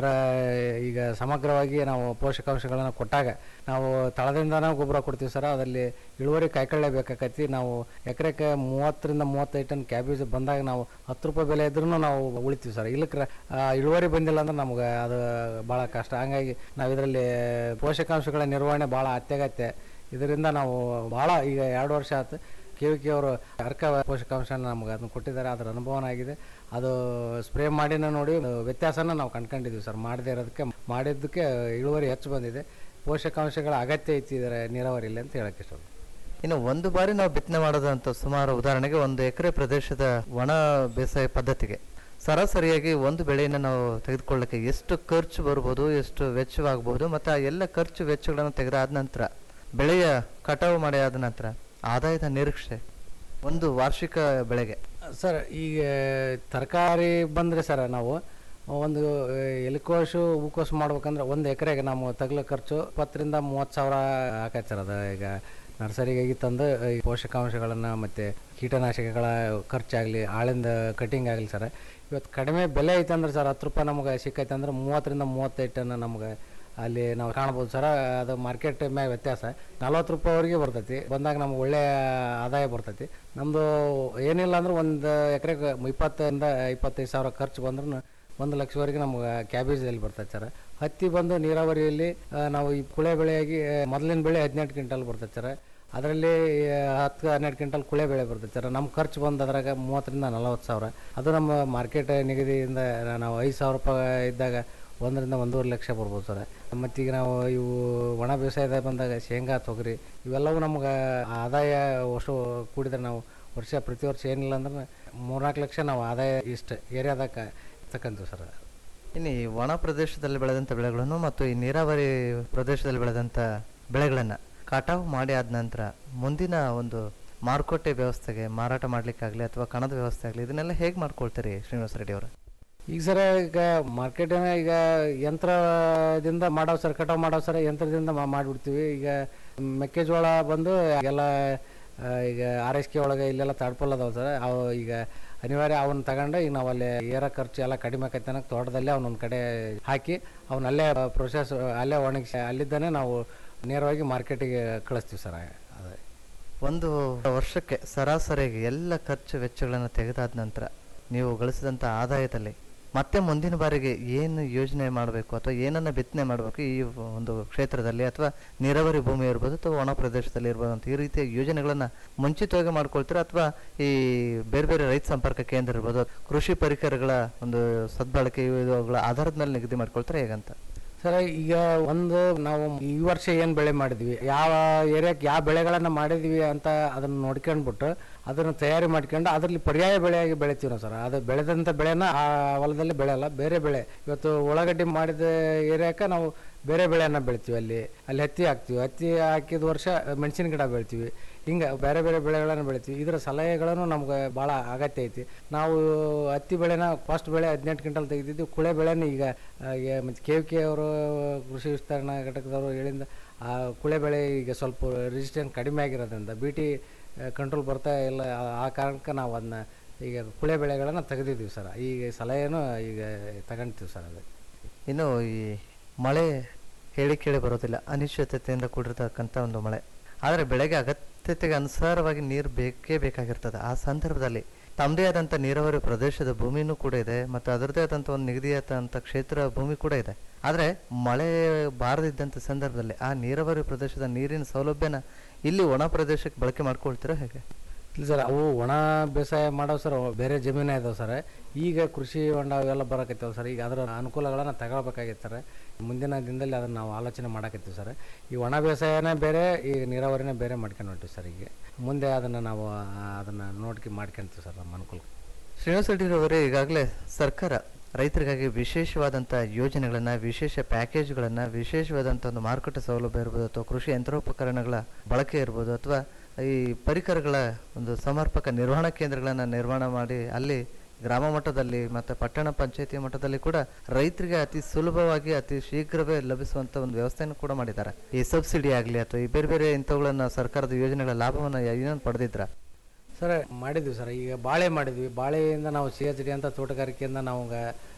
ಈಗ ಸಮಗ್ರವಾಗಿ ನಾವು ಪೋಷಕಾಂಶಗಳನ್ನು ಕೊಟ್ಟಾಗ ನಾವು ತಳದಿಂದನೇ ಗೊಬ್ಬರ ಕೊಡ್ತೀವಿ ಸರ್ ಅದರಲ್ಲಿ ಇಳುವರಿ ಕಾಯ್ಕೊಳ್ಳೇ ಬೇಕಾಕತಿ ನಾವು ಎಕರೆಗೆ ಮೂವತ್ತರಿಂದ ಮೂವತ್ತೈದು ಟನ್ ಕ್ಯಾಬೇಜ್ ಬಂದಾಗ ನಾವು ಹತ್ತು ರೂಪಾಯಿ ಬೆಲೆ ಇದ್ರೂ ನಾವು ಉಳಿತೀವಿ ಸರ್ ಇಲ್ಲಕ್ಕೆ ಇಳುವರಿ ಬಂದಿಲ್ಲ ಅಂದ್ರೆ ನಮ್ಗೆ ಅದು ಭಾಳ ಕಷ್ಟ ಹಂಗಾಗಿ ನಾವು ಇದರಲ್ಲಿ ಪೋಷಕಾಂಶಗಳ ನಿರ್ವಹಣೆ ಭಾಳ ಅತ್ಯಗತ್ಯ ಇದರಿಂದ ನಾವು ಭಾಳ ಈಗ ಎರಡು ವರ್ಷ ಆಯ್ತು ಕೆ ವಿ ಕೆ ಅವರು ಅರ್ಕ ಪೋಷಕಾಂಶ ನಮ್ಗೆ ಅದನ್ನು ಕೊಟ್ಟಿದ್ದಾರೆ ಅದರ ಅನುಭವನ ಆಗಿದೆ ಅದು ಸ್ಪ್ರೇ ಮಾಡಿನ ನೋಡಿ ಒಂದು ವ್ಯತ್ಯಾಸನ ನಾವು ಕಂಡ್ಕೊಂಡಿದ್ದೀವಿ ಸರ್ ಮಾಡದೇ ಇರೋದಕ್ಕೆ ಮಾಡಿದ್ದಕ್ಕೆ ಇಳುವರಿ ಹೆಚ್ಚು ಬಂದಿದೆ ಪೋಷಕಾಂಶಗಳ ಅಗತ್ಯ ಐತಿ ಇದರ ನೀರಾವರಿಯಲ್ಲಿ ಅಂತ ಹೇಳಕ್ಕೆ ಇಷ್ಟ ಇನ್ನು ಒಂದು ಬಾರಿ ನಾವು ಬಿತ್ತನೆ ಮಾಡೋದಂತ ಸುಮಾರು ಉದಾಹರಣೆಗೆ ಒಂದು ಎಕರೆ ಪ್ರದೇಶದ ಒಣ ಬೇಸಾಯ ಪದ್ಧತಿಗೆ ಸರಾಸರಿಯಾಗಿ ಒಂದು ಬೆಳೆಯನ್ನು ನಾವು ತೆಗೆದುಕೊಳ್ಳಕ್ಕೆ ಎಷ್ಟು ಖರ್ಚು ಬರ್ಬೋದು ಎಷ್ಟು ವೆಚ್ಚವಾಗಬಹುದು ಮತ್ತು ಆ ಎಲ್ಲ ಖರ್ಚು ವೆಚ್ಚಗಳನ್ನು ತೆಗೆದಾದ ನಂತರ ಬೆಳೆಯ ಕಟಾವು ಮಾಡಿ ಆದ ನಂತರ ಆದಾಯದ ನಿರೀಕ್ಷೆ ಒಂದು ವಾರ್ಷಿಕ ಬೆಳೆಗೆ ಸರ್ ಈಗ ತರಕಾರಿ ಬಂದರೆ ಸರ್ ನಾವು ಒಂದು ಆ, ಎಲೆಕೋಸು ಹೂಕೋಸು ಮಾಡ್ಬೇಕಂದ್ರೆ ಒಂದು ಎಕರೆಗೆ ನಾವು ತಗಲ ಖರ್ಚು ಇಪ್ಪತ್ತರಿಂದ ಮೂವತ್ತು ಸಾವಿರ ಆಕೈತೆ ಸರ್ ಅದು ಈಗ ನರ್ಸರಿಗಾಗಿ ತಂದು ಈ ಪೋಷಕಾಂಶಗಳನ್ನು ಮತ್ತು ಕೀಟನಾಶಕಗಳ ಖರ್ಚಾಗಲಿ ಆಳಿಂದ ಕಟಿಂಗ್ ಆಗಲಿ ಸರ್ ಇವತ್ತು ಕಡಿಮೆ ಬೆಲೆ ಐತೆ ಅಂದ್ರೆ ಸರ್ ಹತ್ತು ರೂಪಾಯಿ ನಮಗೆ ಸಿಕ್ಕೈತೆ ಅಂದ್ರೆ ಮೂವತ್ತರಿಂದ ಮೂವತ್ತೈದು ಟನ್ ನಮ್ಗೆ ಅಲ್ಲಿ ನಾವು ಕಾಣ್ಬೋದು ಸರ್ ಅದು ಮಾರ್ಕೆಟ್ ಮ್ಯಾಗ ವ್ಯತ್ಯಾಸ ನಲ್ವತ್ತು ರೂಪಾಯಿವರೆಗೆ ಬರ್ತೈತಿ ಬಂದಾಗ ನಮ್ಗೆ ಒಳ್ಳೆ ಆದಾಯ ಬರ್ತೈತಿ ನಮ್ಮದು ಏನಿಲ್ಲ ಅಂದ್ರೆ ಒಂದು ಎಕರೆಗೆ ಇಪ್ಪತ್ತರಿಂದ ಇಪ್ಪತ್ತೈದು ಸಾವಿರ ಖರ್ಚು ಬಂದ್ರೂ ಒಂದು ಲಕ್ಷವರೆಗೆ ನಮ್ಗೆ ಕ್ಯಾಬೇಜಲ್ಲಿ ಬರ್ತೈತೆ ಸರ್ ಹತ್ತಿ ಬಂದು ನೀರಾವರಿಯಲ್ಲಿ ಆ, ನಾವು ಈ ಕುಳೆ ಬೆಳೆಯಾಗಿ ಆ, ಮೊದಲಿನ ಬೆಳೆ ಹದಿನೆಂಟು ಕ್ವಿಂಟಲ್ ಬರ್ತೈತೆ ಸರ್ ಅದರಲ್ಲಿ ಆ, ಹತ್ತು ಹನ್ನೆರಡು ಕ್ವಿಂಟಲ್ ಕುಳೆ ಬೆಳೆ ಬರ್ತೈತೆ ಸರ್ ನಮ್ಮ ಖರ್ಚು ಬಂದು ಅದ್ರಾಗ ಮೂವತ್ತರಿಂದ ನಲವತ್ತು ಸಾವಿರ ಅದು ನಮ್ಮ ಮಾರ್ಕೆಟ್ ನಿಗದಿಯಿಂದ ನಾವು ಐದು ಸಾವಿರ ರೂಪಾಯಿ ಇದ್ದಾಗ ಒಂದರಿಂದ ಒಂದೂವರೆ ಲಕ್ಷ ಬರ್ಬೋದು ಸರ್ ಮತ್ತೀಗ ನಾವು ಇವು ಒಣ ಬೇಸಾಯದಾಗ ಬಂದಾಗ ಶೇಂಗಾ ತೊಗರಿ ಇವೆಲ್ಲವೂ ನಮ್ಗೆ ಆದಾಯ ಅಷ್ಟು ಕೂಡಿದ್ರೆ ನಾವು ವರ್ಷ ಪ್ರತಿ ವರ್ಷ ಏನಿಲ್ಲ ಅಂದ್ರೆ ಮೂರ್ನಾಲ್ಕು ಲಕ್ಷ ನಾವು ಆದಾಯ ಇಷ್ಟು ಏರಿಯಾದಾಗ ತಕ್ಕಂತೀವಿ ಸರ್ ಇನ್ನು ಈ ಒಣ ಪ್ರದೇಶದಲ್ಲಿ ಬೆಳೆದಂಥ ಬೆಳೆಗಳನ್ನು ಮತ್ತು ಈ ನೀರಾವರಿ ಪ್ರದೇಶದಲ್ಲಿ ಬೆಳೆದಂಥ ಬೆಳೆಗಳನ್ನು ಕಟಾವು ಮಾಡಿ ಆದ ನಂತರ ಮುಂದಿನ ಒಂದು ಮಾರುಕಟ್ಟೆ ವ್ಯವಸ್ಥೆಗೆ ಮಾರಾಟ ಮಾಡಲಿಕ್ಕಾಗಲಿ ಅಥವಾ ಕಣದ ವ್ಯವಸ್ಥೆ ಆಗಲಿ ಇದನ್ನೆಲ್ಲ ಹೇಗೆ ಮಾಡ್ಕೊಳ್ತೀರಿ ಶ್ರೀನಿವಾಸ ರೆಡ್ಡಿ ಅವರು ಈಗ ಸರ ಈಗ ಮಾರ್ಕೆಟಿನ ಈಗ ಯಂತ್ರದಿಂದ ಮಾಡೋ ಸರ್ ಕಟಾವು ಮಾಡೋ ಸರ ಯಂತ್ರದಿಂದ ಮಾ- ಮಾಡಿಬಿಡ್ತೀವಿ ಈಗ ಮೆಕ್ಕೆಜೋಳ ಬಂದು ಎಲ್ಲ ಆ, ಈಗ ಆರ್ ಎಸ್ ಕೆ ಒಳಗೆ ಇಲ್ಲೆಲ್ಲ ತಾಡ್ಪಲ್ ಅದಾವ ಸರ್ ಅವು ಈಗ ಅನಿವಾರ್ಯ ಅವನ್ನ ತಗೊಂಡು ಈಗ ನಾವು ಅಲ್ಲಿ ಏರ ಖರ್ಚು ಎಲ್ಲ ಕಡಿಮೆ ಆಕೈತೆ ಅನ್ನೋಕೆ ತೋಟದಲ್ಲೇ ಅವನೊಂದು ಕಡೆ ಹಾಕಿ ಅವನ್ನಲ್ಲೇ ಪ್ರೊಸೆಸ್ ಅಲ್ಲೇ ಒಣಗಿಸಿ ಅಲ್ಲಿದ್ದಾನೆ ನಾವು ನೇರವಾಗಿ ಮಾರ್ಕೆಟಿಗೆ ಕಳಿಸ್ತೀವಿ ಸರ್ ಅದೇ ಒಂದು ವರ್ಷಕ್ಕೆ ಸರಾಸರಿಯಾಗಿ ಎಲ್ಲ ಖರ್ಚು ವೆಚ್ಚಗಳನ್ನು ತೆಗೆದಾದ ನಂತರ ನೀವು ಗಳಿಸಿದಂಥ ಆದಾಯದಲ್ಲಿ ಮತ್ತೆ ಮುಂದಿನ ಬಾರಿಗೆ ಏನು ಯೋಜನೆ ಮಾಡಬೇಕು ಅಥವಾ ಏನನ್ನು ಬಿತ್ತನೆ ಮಾಡಬೇಕು ಈ ಒಂದು ಕ್ಷೇತ್ರದಲ್ಲಿ ಅಥವಾ ನೀರಾವರಿ ಭೂಮಿ ಇರ್ಬೋದು ಅಥವಾ ಒಣ ಪ್ರದೇಶದಲ್ಲಿ ಇರ್ಬೋದು ಅಂತ ಈ ರೀತಿಯ ಯೋಜನೆಗಳನ್ನು ಮುಂಚಿತವಾಗಿ ಮಾಡ್ಕೊಳ್ತೀರಾ ಅಥವಾ ಈ ಬೇರೆ ಬೇರೆ ರೈತ ಸಂಪರ್ಕ ಕೇಂದ್ರ ಇರ್ಬೋದು ಕೃಷಿ ಪರಿಕರಗಳ ಒಂದು ಸದ್ಬಳಕೆ ಇವುಗಳ ಆಧಾರದ ಮೇಲೆ ನಿಗದಿ ಮಾಡ್ಕೊಳ್ತಾರೆ ಹೇಗಂತ ಸರ್ ಈಗ ಒಂದು ನಾವು ಈ ವರ್ಷ ಏನು ಬೆಳೆ ಮಾಡಿದ್ವಿ ಯಾವ ಏರಿಯಾಕ್ಕೆ ಯಾವ ಬೆಳೆಗಳನ್ನು ಮಾಡಿದ್ವಿ ಅಂತ ಅದನ್ನು ನೋಡ್ಕೊಂಡ್ಬಿಟ್ಟು ಅದನ್ನು ತಯಾರಿ ಮಾಡ್ಕೊಂಡು ಅದರಲ್ಲಿ ಪರ್ಯಾಯ ಬೆಳೆಯಾಗಿ ಬೆಳಿತೀವಿ ನಾವು ಸರ್ ಅದು ಬೆಳೆದಂಥ ಬೆಳೆನ ಆ ಹೊಲದಲ್ಲಿ ಬೆಳೆಯಲ್ಲ ಬೇರೆ ಬೆಳೆ ಇವತ್ತು ಉಳ್ಳಾಗಡ್ಡಿ ಮಾಡಿದ ಏರಿಯಾಕ್ಕೆ ನಾವು ಬೇರೆ ಬೆಳೆಯನ್ನು ಬೆಳಿತೀವಿ ಅಲ್ಲಿ ಅಲ್ಲಿ ಹತ್ತಿ ಹಾಕ್ತೀವಿ ಹತ್ತಿ ಹಾಕಿದ ವರ್ಷ ಮೆಣಸಿನ ಗಿಡ ಬೆಳಿತೀವಿ ಹಿಂಗೆ ಬೇರೆ ಬೇರೆ ಬೆಳೆಗಳನ್ನು ಬೆಳಿತೀವಿ ಇದರ ಸಲಹೆಗಳನ್ನು ನಮ್ಗೆ ಭಾಳ ಅಗತ್ಯ ಐತಿ ನಾವು ಹತ್ತಿ ಬೆಳೆನ ಫಸ್ಟ್ ಬೆಳೆ ಹದಿನೆಂಟು ಕ್ವಿಂಟಲ್ ತೆಗೆದಿದ್ದು ಕುಳೆ ಬೆಳೆನ ಈಗ ಆ, ಈಗ ಮತ್ತು ಕೆ ಕೆ ಅವರು ಕೃಷಿ ವಿಸ್ತರಣಾ ಘಟಕದವರು ಹೇಳಿಂದ ಆ ಕುಳೆ ಬೆಳೆ ಈಗ ಸ್ವಲ್ಪ ರಿಜಿಸ್ಟೆನ್ಸ್ ಕಡಿಮೆ ಆಗಿರೋದ್ರಿಂದ ಬಿ ಟಿ ಕಂಟ್ರೋಲ್ ಬರ್ತಾ ಇಲ್ಲ ಆ- ಆ ಕಾರಣಕ್ಕೆ ನಾವು ಅದನ್ನ ಈಗ ಕುಳೆ ಬೆಳೆಗಳನ್ನು ತೆಗೆದಿದ್ದೀವಿ ಸರ್ ಈಗ ಸಲಹೆನೂ ಈಗ ತಗೊಂತೀವಿ ಸರ್ ಅದು ಇನ್ನು ಈ ಮಳೆ ಹೇಳಿ ಕೇಳಿ ಬರೋದಿಲ್ಲ ಅನಿಶ್ಚಿತತೆಯಿಂದ ಕೂಡಿರ್ತಕ್ಕಂಥ ಒಂದು ಮಳೆ ಆದರೆ ಬೆಳೆಗೆ ಅಗತ್ಯತೆಗೆ ಅನುಸಾರವಾಗಿ ನೀರು ಬೇಕೇ ಬೇಕಾಗಿರ್ತದೆ ಆ ಸಂದರ್ಭದಲ್ಲಿ ತಮ್ಮದೇ ಆದಂಥ ನೀರಾವರಿ ಪ್ರದೇಶದ ಭೂಮಿನೂ ಕೂಡ ಇದೆ ಮತ್ತು ಅದರದೇ ಆದಂಥ ಒಂದು ನಿಗದಿಯಾದಂಥ ಕ್ಷೇತ್ರ ಭೂಮಿ ಕೂಡ ಇದೆ ಆದರೆ ಮಳೆ ಬಾರದಿದ್ದಂಥ ಸಂದರ್ಭದಲ್ಲಿ ಆ ನೀರಾವರಿ ಪ್ರದೇಶದ ನೀರಿನ ಸೌಲಭ್ಯನ ಇಲ್ಲಿ ಒಣ ಪ್ರದೇಶಕ್ಕೆ ಬಳಕೆ ಮಾಡ್ಕೊಳ್ತೀರಾ ಹೇಗೆ ಇಲ್ಲ ಸರ್ ಅವು ಒಣ ಬೇಸಾಯ ಮಾಡೋ ಸರ್ ಅವು ಬೇರೆ ಜಮೀನೇ ಇದಾವೆ ಸರ್ ಈಗ ಕೃಷಿ ಹೊಂಡ ಅವೆಲ್ಲ ಬರಕತ್ತೇವೆ ಸರ್ ಈಗ ಅದರ ಅನುಕೂಲಗಳನ್ನು ತಗೊಳ್ಬೇಕಾಗಿತ್ತು ಸರ್ ಮುಂದಿನ ದಿನದಲ್ಲಿ ಅದನ್ನು ನಾವು ಆಲೋಚನೆ ಮಾಡಕತ್ತೀವಿ ಸರ್ ಈ ಒಣ ಬೇಸಾಯನೇ ಬೇರೆ ಈ ನೀರಾವರಿನೇ ಬೇರೆ ಮಾಡ್ಕೊಂಡು ಹೊಂಟಿವಿ ಸರ್ ಈಗ ಮುಂದೆ ಅದನ್ನು ನಾವು ಅದನ್ನು ನೋಡ್ಕಿ ಮಾಡ್ಕೊಂತೀವಿ ಸರ್ ನಮ್ಮ ಅನುಕೂಲ ಶ್ರೀನಿವಾಸ ರೆಡ್ಡಿರವರೇ ಈಗಾಗಲೇ ಸರ್ಕಾರ ರೈತರಿಗಾಗಿ ವಿಶೇಷವಾದಂಥ ಯೋಜನೆಗಳನ್ನು ವಿಶೇಷ ಪ್ಯಾಕೇಜ್ಗಳನ್ನು ವಿಶೇಷವಾದಂಥ ಒಂದು ಮಾರುಕಟ್ಟೆ ಸೌಲಭ್ಯ ಇರ್ಬೋದು ಅಥವಾ ಕೃಷಿ ಯಂತ್ರೋಪಕರಣಗಳ ಬಳಕೆ ಇರ್ಬೋದು ಅಥವಾ ಈ ಪರಿಕರಗಳ ಒಂದು ಸಮರ್ಪಕ ನಿರ್ವಹಣಾ ಕೇಂದ್ರಗಳನ್ನು ನಿರ್ಮಾಣ ಮಾಡಿ ಅಲ್ಲಿ ಗ್ರಾಮ ಮಟ್ಟದಲ್ಲಿ ಮತ್ತು ಪಟ್ಟಣ ಪಂಚಾಯತಿ ಮಟ್ಟದಲ್ಲಿ ಕೂಡ ರೈತರಿಗೆ ಅತಿ ಸುಲಭವಾಗಿ ಅತಿ ಶೀಘ್ರವೇ ಲಭಿಸುವಂಥ ಒಂದು ವ್ಯವಸ್ಥೆಯನ್ನು ಕೂಡ ಮಾಡಿದ್ದಾರೆ ಈ ಸಬ್ಸಿಡಿ ಆಗಲಿ ಅಥವಾ ಈ ಬೇರೆ ಬೇರೆ ಇಂಥವುಗಳನ್ನು ಸರ್ಕಾರದ ಯೋಜನೆಗಳ ಲಾಭವನ್ನು ಏನೇನು ಪಡೆದಿದ್ರ ಸರ್ ಮಾಡಿದ್ವಿ ಸರ್ ಈಗ ಬಾಳೆ ಮಾಡಿದ್ವಿ ಬಾಳೆಯಿಂದ ನಾವು ಸಿ ಎಚ್ ಡಿ ಅಂತ ತೋಟಗಾರಿಕೆಯಿಂದ ನಾವು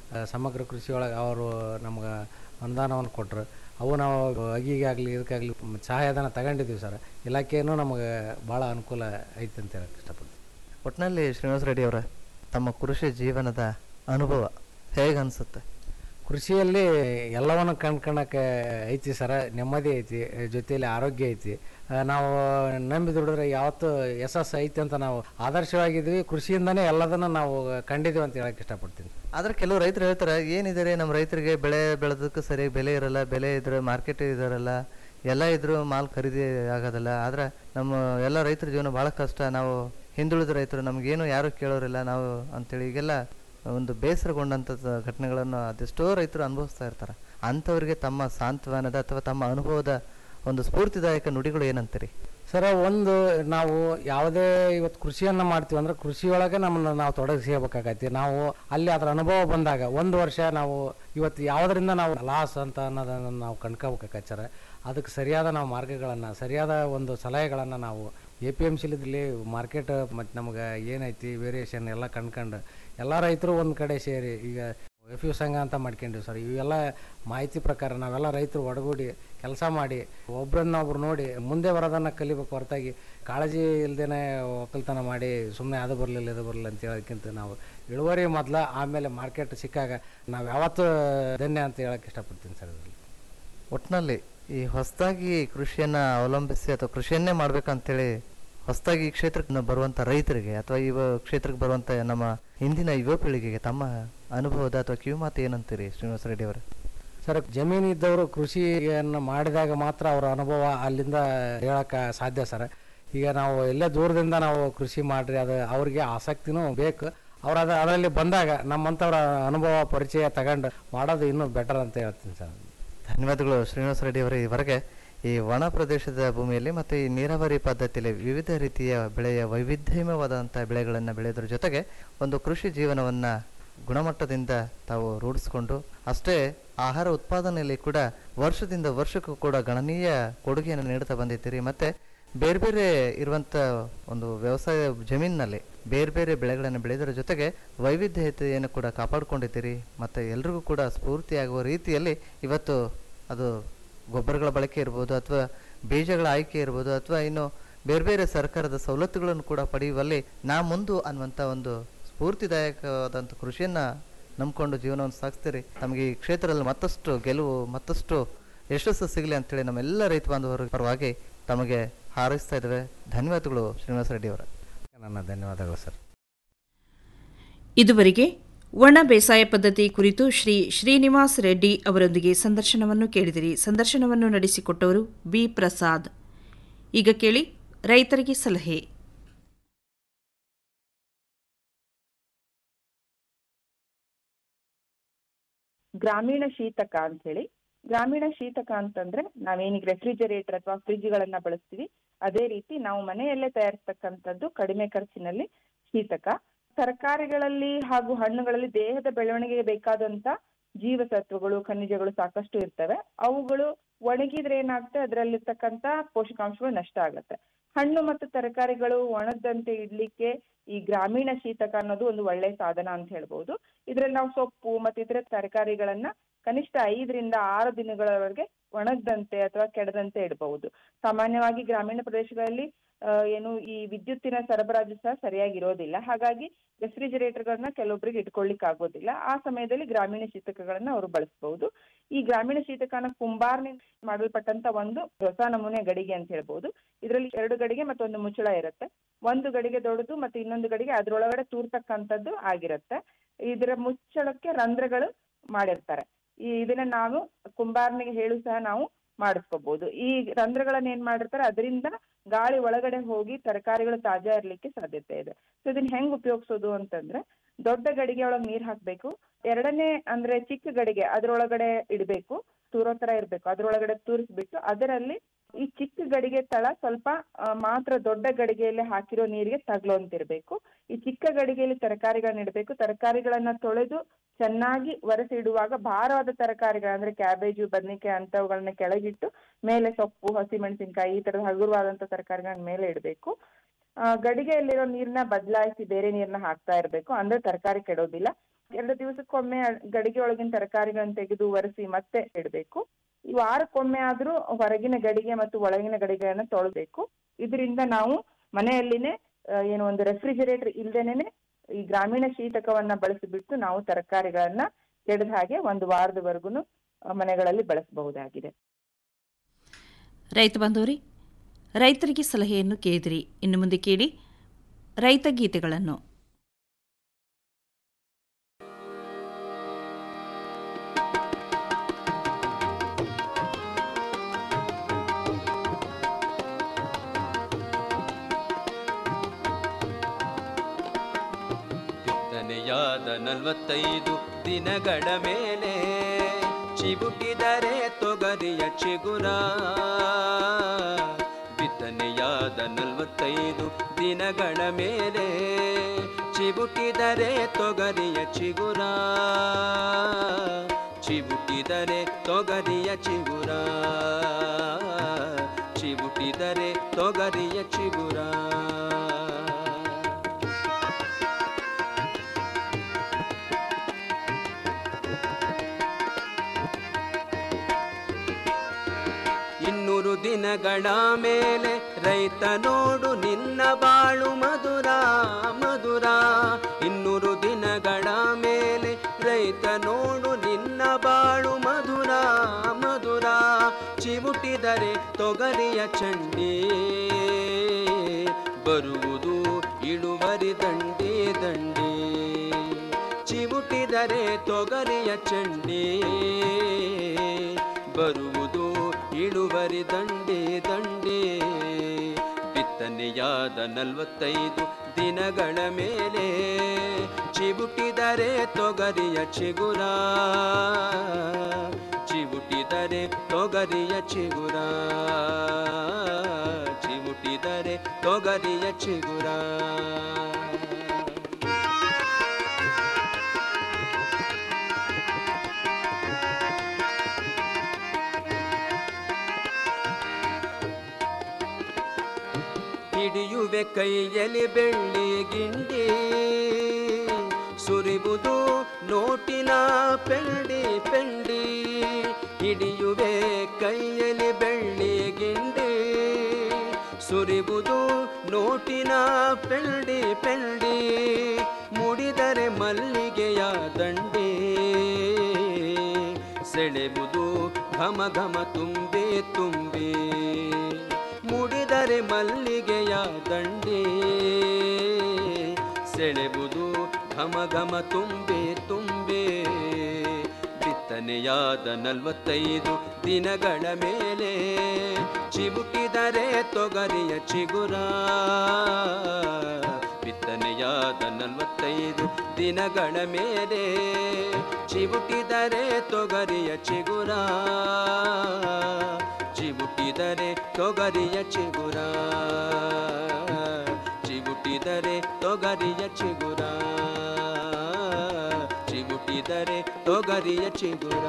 ಆ, ಸಮಗ್ರ ಕೃಷಿ ಒಳಗೆ ಅವರು ನಮ್ಗೆ ಅನುದಾನವನ್ನು ಕೊಟ್ಟರು ಅವು ನಾವು ಅಗಿಗಾಗಲಿ ಇದಕ್ಕಾಗಲಿ ಸಹಾಯಧನ ತಗೊಂಡಿದ್ದೀವಿ ಸರ್ ಇಲಾಖೆಯೂ ನಮಗೆ ಭಾಳ ಅನುಕೂಲ ಐತೆ ಅಂತ ಹೇಳಕ್ಕೆ ಇಷ್ಟಪಡ್ತೀನಿ ಒಟ್ಟಿನಲ್ಲಿ ಶ್ರೀನಿವಾಸ ರೆಡ್ಡಿ ಅವರ ತಮ್ಮ ಕೃಷಿ ಜೀವನದ ಅನುಭವ ಹೇಗೆ ಅನಿಸುತ್ತೆ ಕೃಷಿಯಲ್ಲಿ ಎಲ್ಲವನ್ನು ಕಂಡ್ಕೊಳಕ್ಕೆ ಐತಿ ಸರ ನೆಮ್ಮದಿ ಐತಿ ಜೊತೆಯಲ್ಲಿ ಆರೋಗ್ಯ ಐತಿ ಆ, ನಾವು ನಂಬಿ ದುಡಿದ್ರೆ ಯಾವತ್ತು ಯಶಸ್ಸು ಐತಿ ಅಂತ ನಾವು ಆದರ್ಶವಾಗಿದ್ವಿ ಕೃಷಿಯಿಂದನೇ ಎಲ್ಲದನ್ನು ನಾವು ಕಂಡಿದ್ದೀವಿ ಅಂತ ಹೇಳಕ್ಕೆ ಇಷ್ಟಪಡ್ತೀನಿ ಆದ್ರೆ ಕೆಲವು ರೈತರು ಹೇಳ್ತಾರೆ ಏನಿದ್ದಾರೆ ನಮ್ಮ ರೈತರಿಗೆ ಬೆಳೆ ಬೆಳೆದಕ್ಕೆ ಸರಿಯಾಗಿ ಬೆಲೆ ಇರಲ್ಲ ಬೆಲೆ ಇದ್ರೆ ಮಾರ್ಕೆಟ್ ಇದಾರಲ್ಲ ಎಲ್ಲ ಇದ್ರು ಮಾಲ್ ಖರೀದಿ ಆಗೋದಿಲ್ಲ ಆದ್ರೆ ನಮ್ಮ ಎಲ್ಲ ರೈತರ ಜೀವನ ಭಾಳ ಕಷ್ಟ ನಾವು ಹಿಂದುಳಿದ ರೈತರು ನಮಗೇನು ಯಾರು ಕೇಳೋರಿಲ್ಲ ನಾವು ಅಂತೇಳಿ ಈಗೆಲ್ಲ ಒಂದು ಬೇಸರಗೊಂಡಂಥ ಘಟನೆಗಳನ್ನು ಅದೆಷ್ಟೋ ರೈತರು ಅನುಭವಿಸ್ತಾ ಇರ್ತಾರೆ ಅಂಥವ್ರಿಗೆ ತಮ್ಮ ಸಾಂತ್ವನದ ಅಥವಾ ತಮ್ಮ ಅನುಭವದ ಒಂದು ಸ್ಫೂರ್ತಿದಾಯಕ ನುಡಿಗಳು ಏನಂತೀರಿ ಸರ ಒಂದು ನಾವು ಯಾವುದೇ ಇವತ್ತು ಕೃಷಿಯನ್ನು ಮಾಡ್ತೀವಿ ಅಂದ್ರೆ ಕೃಷಿಯೊಳಗೆ ನಮ್ಮನ್ನು ನಾವು ತೊಡಗಿಸ್ಕೋಬೇಕಾಗೈತಿ ನಾವು ಅಲ್ಲಿ ಅದರ ಅನುಭವ ಬಂದಾಗ ಒಂದು ವರ್ಷ ನಾವು ಇವತ್ತು ಯಾವುದರಿಂದ ನಾವು ಲಾಸ್ ಅಂತ ಅನ್ನೋದನ್ನು ನಾವು ಕಂಡ್ಕೋಬೇಕಾಗತ್ತೆ ಸರ ಅದಕ್ಕೆ ಸರಿಯಾದ ನಾವು ಮಾರ್ಗಗಳನ್ನು ಸರಿಯಾದ ಒಂದು ಸಲಹೆಗಳನ್ನು ನಾವು ಎ ಪಿ ಎಮ್ ಸಿಲಿದ್ರಲ್ಲಿ ಮಾರ್ಕೆಟ್ ಮತ್ತು ನಮಗೆ ಏನೈತಿ ವೇರಿಯೇಷನ್ ಎಲ್ಲ ಕಂಡ್ಕೊಂಡು ಎಲ್ಲ ರೈತರು ಒಂದು ಕಡೆ ಸೇರಿ ಈಗ ಎಫ್ ಯು ಸಂಘ ಅಂತ ಮಾಡ್ಕೊಂಡಿವಿ ಸರ್ ಇವೆಲ್ಲ ಮಾಹಿತಿ ಪ್ರಕಾರ ನಾವೆಲ್ಲ ರೈತರು ಒಡಗೂಡಿ ಕೆಲಸ ಮಾಡಿ ಒಬ್ರನ್ನ ಒಬ್ರು ನೋಡಿ ಮುಂದೆ ಬರೋದನ್ನು ಕಲಿಬೇಕು ಹೊರತಾಗಿ ಕಾಳಜಿ ಇಲ್ದೇನೆ ಒಕ್ಕಲ್ತನ ಮಾಡಿ ಸುಮ್ಮನೆ ಅದು ಬರಲಿಲ್ಲ ಇದು ಬರಲಿಲ್ಲ ಅಂತ ಹೇಳೋದಕ್ಕಿಂತ ನಾವು ಇಳುವರಿ ಮೊದಲ ಆಮೇಲೆ ಮಾರ್ಕೆಟ್ ಸಿಕ್ಕಾಗ ನಾವು ಯಾವತ್ತೂ ಧನ್ಯ ಅಂತ ಹೇಳಕ್ಕೆ ಇಷ್ಟಪಡ್ತೀನಿ ಸರ್ ಇದರಲ್ಲಿ ಒಟ್ಟಿನಲ್ಲಿ ಈ ಹೊಸದಾಗಿ ಕೃಷಿಯನ್ನು ಅವಲಂಬಿಸಿ ಅಥವಾ ಕೃಷಿಯನ್ನೇ ಮಾಡ್ಬೇಕಂತೇಳಿ ಹೊಸದಾಗಿ ಈ ಕ್ಷೇತ್ರಕ್ಕೆ ಬರುವಂಥ ರೈತರಿಗೆ ಅಥವಾ ಈ ಕ್ಷೇತ್ರಕ್ಕೆ ಬರುವಂಥ ನಮ್ಮ ಹಿಂದಿನ ಯುವ ಪೀಳಿಗೆಗೆ ತಮ್ಮ ಅನುಭವದ ಅಥವಾ ಕಿವಿಮಾತು ಏನಂತೀರಿ ಶ್ರೀನಿವಾಸ ರೆಡ್ಡಿ ಅವರೇ ಸರ್ ಜಮೀನು ಇದ್ದವರು ಕೃಷಿಯನ್ನು ಮಾಡಿದಾಗ ಮಾತ್ರ ಅವರ ಅನುಭವ ಅಲ್ಲಿಂದ ಹೇಳಕ್ಕೆ ಸಾಧ್ಯ ಸರ್ ಈಗ ನಾವು ಎಲ್ಲೇ ದೂರದಿಂದ ನಾವು ಕೃಷಿ ಮಾಡ್ರಿ ಅದು ಅವ್ರಿಗೆ ಆಸಕ್ತಿನೂ ಬೇಕು ಅವ್ರು ಅದು ಅದರಲ್ಲಿ ಬಂದಾಗ ನಮ್ಮಂಥವ್ರ ಅನುಭವ ಪರಿಚಯ ತಗೊಂಡು ಮಾಡೋದು ಇನ್ನೂ ಬೆಟರ್ ಅಂತ ಹೇಳ್ತೀನಿ ಸರ್ ಧನ್ಯವಾದಗಳು ಶ್ರೀನಿವಾಸ ರೆಡ್ಡಿ ಅವರೇ ಇವರೆಗೆ ಈ ಒಣ ಪ್ರದೇಶದ ಭೂಮಿಯಲ್ಲಿ ಮತ್ತು ಈ ನೀರಾವರಿ ಪದ್ಧತಿಯಲ್ಲಿ ವಿವಿಧ ರೀತಿಯ ಬೆಳೆಯ ವೈವಿಧ್ಯಮಯವಾದಂಥ ಬೆಳೆಗಳನ್ನು ಬೆಳೆಯೋದ್ರ ಜೊತೆಗೆ ಒಂದು ಕೃಷಿ ಜೀವನವನ್ನು ಗುಣಮಟ್ಟದಿಂದ ತಾವು ರೂಢಿಸ್ಕೊಂಡು ಅಷ್ಟೇ ಆಹಾರ ಉತ್ಪಾದನೆಯಲ್ಲಿ ಕೂಡ ವರ್ಷದಿಂದ ವರ್ಷಕ್ಕೂ ಕೂಡ ಗಣನೀಯ ಕೊಡುಗೆಯನ್ನು ನೀಡುತ್ತಾ ಬಂದಿದ್ದೀರಿ ಮತ್ತು ಬೇರೆ ಬೇರೆ ಇರುವಂಥ ಒಂದು ವ್ಯವಸಾಯ ಜಮೀನಿನಲ್ಲಿ ಬೇರೆ ಬೇರೆ ಬೆಳೆಗಳನ್ನು ಬೆಳೆಯೋದ್ರ ಜೊತೆಗೆ ವೈವಿಧ್ಯತೆಯನ್ನು ಕೂಡ ಕಾಪಾಡಿಕೊಂಡಿದ್ದೀರಿ ಮತ್ತು ಎಲ್ರಿಗೂ ಕೂಡ ಸ್ಫೂರ್ತಿಯಾಗುವ ರೀತಿಯಲ್ಲಿ ಇವತ್ತು ಅದು ಗೊಬ್ಬರಗಳ ಬಳಕೆ ಇರ್ಬೋದು ಅಥವಾ ಬೀಜಗಳ ಆಯ್ಕೆ ಇರ್ಬೋದು ಅಥವಾ ಇನ್ನು ಬೇರೆ ಬೇರೆ ಸರ್ಕಾರದ ಸವಲತ್ತುಗಳನ್ನು ಕೂಡ ಪಡೆಯುವಲ್ಲಿ ನಾ ಮುಂದು ಅನ್ನುವಂಥ ಒಂದು ಸ್ಫೂರ್ತಿದಾಯಕವಾದಂಥ ಕೃಷಿಯನ್ನು ನಂಬ್ಕೊಂಡು ಜೀವನವನ್ನು ಸಾಗಿಸ್ತೀರಿ ನಮಗೆ ಈ ಕ್ಷೇತ್ರದಲ್ಲಿ ಮತ್ತಷ್ಟು ಗೆಲುವು ಮತ್ತಷ್ಟು ಯಶಸ್ಸು ಸಿಗಲಿ ಅಂತೇಳಿ ನಮ್ಮೆಲ್ಲ ರೈತ ಬಾಂಧವರ ಪರವಾಗಿ ತಮಗೆ ಹಾರೈಸ್ತಾ ಇದ್ದೇವೆ ಧನ್ಯವಾದಗಳು ಶ್ರೀನಿವಾಸ ರೆಡ್ಡಿ ಅವರ ನನ್ನ ಧನ್ಯವಾದಗಳು ಸರ್ ಇದುವರೆಗೆ ಒಣ ಬೇಸಾಯ ಪದ್ಧತಿ ಕುರಿತು ಶ್ರೀ ಶ್ರೀನಿವಾಸ್ ರೆಡ್ಡಿ ಅವರೊಂದಿಗೆ ಸಂದರ್ಶನವನ್ನು ಕೇಳಿದಿರಿ ಸಂದರ್ಶನವನ್ನು ನಡೆಸಿಕೊಟ್ಟವರು ಬಿ ಪ್ರಸಾದ್ ಈಗ ಕೇಳಿ ರೈತರಿಗೆ ಸಲಹೆ ಗ್ರಾಮೀಣ ಶೀತಕ ಅಂತ ಹೇಳಿ ಗ್ರಾಮೀಣ ಶೀತಕ ಅಂತಂದ್ರೆ ನಾವೇನೀಗ ರೆಫ್ರಿಜರೇಟರ್ ಅಥವಾ ಫ್ರಿಜ್ಗಳನ್ನ ಬಳಸ್ತೀವಿ ಅದೇ ರೀತಿ ನಾವು ಮನೆಯಲ್ಲೇ ತಯಾರಿಸ್ತಕ್ಕಂಥದ್ದು ಕಡಿಮೆ ಖರ್ಚಿನಲ್ಲಿ ಶೀತಕ ತರಕಾರಿಗಳಲ್ಲಿ ಹಾಗೂ ಹಣ್ಣುಗಳಲ್ಲಿ ದೇಹದ ಬೆಳವಣಿಗೆಗೆ ಬೇಕಾದಂತ ಜೀವಸತ್ವಗಳು ಖನಿಜಗಳು ಸಾಕಷ್ಟು ಇರ್ತವೆ ಅವುಗಳು ಒಣಗಿದ್ರೆ ಏನಾಗುತ್ತೆ ಅದರಲ್ಲಿರ್ತಕ್ಕಂಥ ಪೋಷಕಾಂಶಗಳು ನಷ್ಟ ಆಗುತ್ತೆ ಹಣ್ಣು ಮತ್ತು ತರಕಾರಿಗಳು ಒಣಗದಂತೆ ಇಡ್ಲಿಕ್ಕೆ ಈ ಗ್ರಾಮೀಣ ಶೀತಕ ಅನ್ನೋದು ಒಂದು ಒಳ್ಳೆ ಸಾಧನ ಅಂತ ಹೇಳ್ಬೋದು ಇದ್ರಲ್ಲಿ ನಾವು ಸೊಪ್ಪು ಮತ್ತೆ ಇತರ ತರಕಾರಿಗಳನ್ನ ಕನಿಷ್ಠ ಐದರಿಂದ ಆರು ದಿನಗಳವರೆಗೆ ಒಣಗದಂತೆ ಅಥವಾ ಕೆಡದಂತೆ ಇಡಬಹುದು ಸಾಮಾನ್ಯವಾಗಿ ಗ್ರಾಮೀಣ ಪ್ರದೇಶಗಳಲ್ಲಿ ಆ, ಏನು ಈ ವಿದ್ಯುತ್ತಿನ ಸರಬರಾಜು ಸಹ ಸರಿಯಾಗಿ ಇರೋದಿಲ್ಲ ಹಾಗಾಗಿ ರೆಫ್ರಿಜರೇಟರ್ಗಳನ್ನ ಕೆಲವೊಬ್ಬರಿಗೆ ಇಟ್ಕೊಳ್ಳಿಕ್ ಆಗೋದಿಲ್ಲ ಆ ಸಮಯದಲ್ಲಿ ಗ್ರಾಮೀಣ ಶೀತಕಗಳನ್ನ ಅವರು ಬಳಸಬಹುದು ಈ ಗ್ರಾಮೀಣ ಶೀತಕನ ಕುಂಬಾರ್ನಿಂದ ಮಾಡಲ್ಪಟ್ಟಂತ ಒಂದು ಹೊಸ ನಮೂನೆ ಗಡಿಗೆ ಅಂತ ಹೇಳ್ಬಹುದು ಇದರಲ್ಲಿ ಎರಡು ಗಡಿಗೆ ಮತ್ತು ಒಂದು ಮುಚ್ಚಳ ಇರುತ್ತೆ ಒಂದು ಗಡಿಗೆ ದೊಡ್ಡದು ಮತ್ತು ಇನ್ನೊಂದು ಗಡಿಗೆ ಅದ್ರೊಳಗಡೆ ತೂರ್ತಕ್ಕಂಥದ್ದು ಆಗಿರುತ್ತೆ ಇದರ ಮುಚ್ಚಳಕ್ಕೆ ರಂಧ್ರಗಳು ಮಾಡಿರ್ತಾರೆ ಈ ಇದನ್ನ ನಾವು ಕುಂಬಾರನಿಗೆ ಹೇಳು ಸಹ ನಾವು ಮಾಡಿಸ್ಕೋಬಹುದು ಈ ರಂಧ್ರಗಳನ್ನ ಏನ್ ಮಾಡಿರ್ತಾರೆ ಅದರಿಂದ ಗಾಳಿ ಒಳಗಡೆ ಹೋಗಿ ತರಕಾರಿಗಳು ತಾಜಾ ಇರ್ಲಿಕ್ಕೆ ಸಾಧ್ಯತೆ ಇದೆ ಸೊ ಇದನ್ನ ಹೆಂಗ್ ಉಪಯೋಗಿಸೋದು ಅಂತಂದ್ರೆ ದೊಡ್ಡ ಗಡಿಗೆ ಒಳಗ್ ನೀರ್ ಹಾಕ್ಬೇಕು ಎರಡನೇ ಅಂದ್ರೆ ಚಿಕ್ಕ ಗಡಿಗೆ ಅದ್ರೊಳಗಡೆ ಇಡ್ಬೇಕು ತೂರೋ ತರ ಇರ್ಬೇಕು ಅದ್ರೊಳಗಡೆ ತೂರಿಸ್ಬಿಟ್ಟು ಅದರಲ್ಲಿ ಈ ಚಿಕ್ಕ ಗಡಿಗೆ ತಳ ಸ್ವಲ್ಪ ಆ, ಮಾತ್ರ ದೊಡ್ಡ ಗಡಿಗೆಯಲ್ಲಿ ಹಾಕಿರೋ ನೀರಿಗೆ ತಗ್ಲೋಂತಿರ್ಬೇಕು ಈ ಚಿಕ್ಕ ಗಡಿಗೆಯಲ್ಲಿ ತರಕಾರಿಗಳನ್ನ ಇಡಬೇಕು ತರಕಾರಿಗಳನ್ನ ತೊಳೆದು ಚೆನ್ನಾಗಿ ಒರೆಸಿಡುವಾಗ ಭಾರವಾದ ತರಕಾರಿಗಳು ಅಂದ್ರೆ ಕ್ಯಾಬೇಜು ಬದನೆಕಾಯಿ ಅಂತವುಗಳನ್ನ ಕೆಳಗಿಟ್ಟು ಮೇಲೆ ಸೊಪ್ಪು ಹಸಿಮೆಣಸಿನಕಾಯಿ ಈ ತರದ ಹಗುರವಾದಂತ ತರಕಾರಿಗಳನ್ನ ಮೇಲೆ ಇಡಬೇಕು ಆ, ಗಡಿಗೆಯಲ್ಲಿರೋ ನೀರ್ನ ಬದಲಾಯಿಸಿ ಬೇರೆ ನೀರ್ನ ಹಾಕ್ತಾ ಇರ್ಬೇಕು ಅಂದ್ರೆ ತರಕಾರಿ ಕೆಡೋದಿಲ್ಲ ಎರಡು ದಿವಸಕ್ಕೊಮ್ಮೆ ಗಡಿಗೆ ಒಳಗಿನ ತರಕಾರಿಗಳನ್ನ ತೆಗೆದು ಒರೆಸಿ ಮತ್ತೆ ಇಡಬೇಕು ಈ ವಾರಕ್ಕೊಮ್ಮೆ ಆದ್ರೂ ಹೊರಗಿನ ಗಡಿಗೆ ಮತ್ತು ಒಳಗಿನ ಗಡಿಗೆಯನ್ನ ತೊಳಬೇಕು ಇದರಿಂದ ನಾವು ಮನೆಯಲ್ಲಿನೇ ಆ, ಏನು ಒಂದು ರೆಫ್ರಿಜರೇಟರ್ ಇಲ್ದೇನೆ ಈ ಗ್ರಾಮೀಣ ಶೀತಕವನ್ನ ಬಳಸಿಬಿಟ್ಟು ನಾವು ತರಕಾರಿಗಳನ್ನ ಕೆಡದ ಹಾಗೆ ಒಂದು ವಾರದವರೆಗೂ ಮನೆಗಳಲ್ಲಿ ಬಳಸಬಹುದಾಗಿದೆ ರೈತ ಬಾಂಧವರೇ ರೈತರಿಗೆ ಸಲಹೆಯನ್ನು ಕೇಳಿದಿರಿ ಇನ್ನು ಮುಂದೆ ಕೇಳಿ ರೈತ ಗೀತೆಗಳನ್ನು ಬಿತ್ತನೆಯಾದ ನಲವತ್ತೈದು ದಿನಗಳ ಮೇಲೆ ಚಿಬುಟಿದರೆ ತೊಗರಿಯ ಚಿಗುರ ಬಿತ್ತನೆಯಾದ ನಲವತ್ತೈದು ದಿನಗಳ ಮೇಲೆ ಚಿಬುಟಿದರೆ ತೊಗರಿಯ ಚಿಗುರ ಚಿಬುಟಿದರೆ ತೊಗರಿಯ ಚಿಗುರ ಚಿಬುಟಿದರೆ ತೊಗರಿಯ ಚಿಗುರ ಇನ್ನೂರು ದಿನಗಳ ಮೇಲೆ ರೈತ ನೋಡು ನಿನ್ನ ಬಾಳು ಮಧುರ ಮಧುರ ಇನ್ನೂರು ದಿನಗಳ ಮೇಲೆ ರೈತ ನೋಡು ನಿನ್ನ ಬಾಳು ಮಧುರ ಮಧುರ ಚಿವುಟಿದರೆ ತೊಗರಿಯ ಚಂಡಿ ಬರುವುದು ಇಳುವರಿ ದಂಡಿ ದಂಡಿ ಚಿವುಟಿದರೆ ತೊಗರಿಯ ಚಂಡಿ ಬರುವುದು ಇಳುವರಿ ದಂಡಿ ದಂಡಿ ಬಿತ್ತನೆಯಾದ ನಲವತ್ತೈದು ದಿನಗಳ ಮೇಲೆ ಚಿವುಟಿದರೆ ತೊಗರಿಯ ಚಿಗುರ ಚಿವುಟಿದರೆ ತೊಗರಿಯ ಚಿಗುರ ಚಿವುಟಿದರೆ ತೊಗರಿಯ ಚಿಗುರ ಹಿಡಿಯುವೆ ಕೈಯಲ್ಲಿ ಬೆಳ್ಳಿ ಗಿಂಡಿ ಸುರಿಬುದು ನೋಟಿನ ಪೆಂಡಿ ಪೆಂಡಿ ಹಿಡಿಯುವೆ ಕೈಯಲ್ಲಿ ಬೆಳ್ಳಿ ಗಿಂಡಿ ಸುರಿಬುದು ನೋಟಿನ ಪೆಂಡಿ ಪೆಂಡಿ ಮುಡಿದರೆ ಮಲ್ಲಿಗೆಯ ದಂಡಿ ಸೆಳೆಬುದು ಘಮ ಘಮ ತುಂಬಿ ತುಂಬಿ ಮುಡಿದರೆ ಮಲ್ಲಿಗೆಯ ದಂಡಿ ಸೆಳೆಬುದು ಘಮ ಘಮ ತುಂಬೆ ತುಂಬೆ ಬಿತ್ತನೆಯಾದ ನಲವತ್ತೈದು ದಿನಗಳ ಮೇಲೆ ಚಿಬುಟಿದರೆ ತೊಗರಿಯ ಚಿಗುರ ಬಿತ್ತನೆಯಾದ ನಲವತ್ತೈದು ದಿನಗಳ ಮೇಲೆ ಚಿಬುಟಿದರೆ ತೊಗರಿಯ ಚಿಗುರ ಚಿಬುಟಿದರೆ ತೊಗರಿಯ ಚಿಗುರ ಚಿಬುಟಿದರೆ ತೊಗರಿಯ ಚಿಗುರ ಚಿಬುಟಿದರೆ ತೊಗರಿಯ ಚಿಗುರ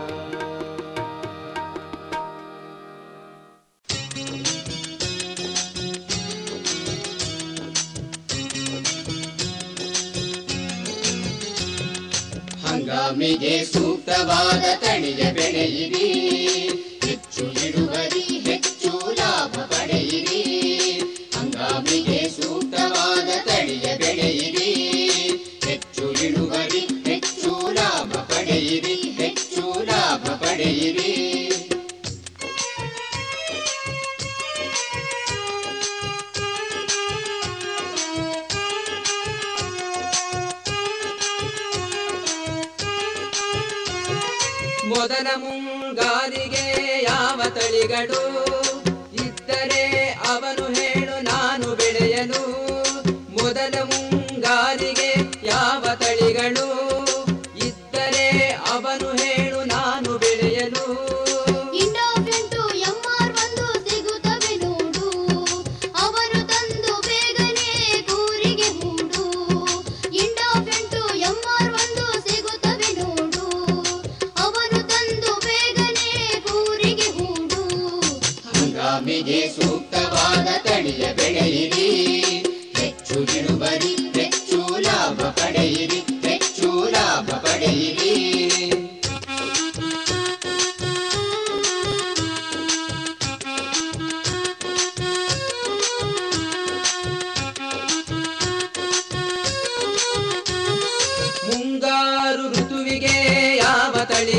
ಹಂಗಾಮಿಗೆ ಸೂಕ್ತವಾದ ತಳಿಯ ಬೆಳೆಯಿರಿ ಹೆಚ್ಚು ಇಳುವರಿ ಹೆಚ್ಚು ಲಾಭ ಪಡೆಯಿರಿ ಹಂಗಾಮಿಗೆ ಸೂಕ್ತವಾದ ತಳಿಯ ಬೆಳೆಯಿರಿ ಹೆಚ್ಚು ಇಳುವರಿ ಹೆಚ್ಚು ಲಾಭ ಪಡೆಯಿರಿ ಹೆಚ್ಚು ಲಾಭ ಪಡೆಯಿರಿ ಮೊದಲ ಮುಂಗಾರಿಗೆ ಯಾವ ತಳಿಗಳು ಇದ್ದರೆ ಅವನು ಹೇಳು ನಾನು ಬೆಳೆಯಲು ಮೊದಲ ಮುಂಗಾರಿಗೆ ಯಾವ ತಳಿಗಳು ಇದ್ದರೆ ಅವನು ಹೇಳು ನಾನು ಬೆಳೆಯಲು ಇಂಡೋಫೆಂಟು ಎಂಆರ್ ಒಂದು ಸಿಗುತ್ತವೆ ನೋಡು ಅವರು ತಂದು ಬೇಗನೆ ಕೂರಿಗೆ ಹೂಡು ಇಂಡೋಫೆಂಟು ಎಂಆರ್ ಒಂದು ಸಿಗುತ್ತವೆ ನೋಡು ಅವರು ತಂದು ಬೇಗನೆ ಕೂರಿಗೆ ಹೂಡು ಹಂಗಾಮಿಗೆ ಸೂಕ್ತವಾದ ತಳಿಯ ಬೆಳೆಯಿರಿ ಹೆಚ್ಚು ಇಳುವರಿ ಹೆಚ್ಚು ಲಾಭ ಪಡೆಯಿರಿ ಹೆಚ್ಚು ಲಾಭ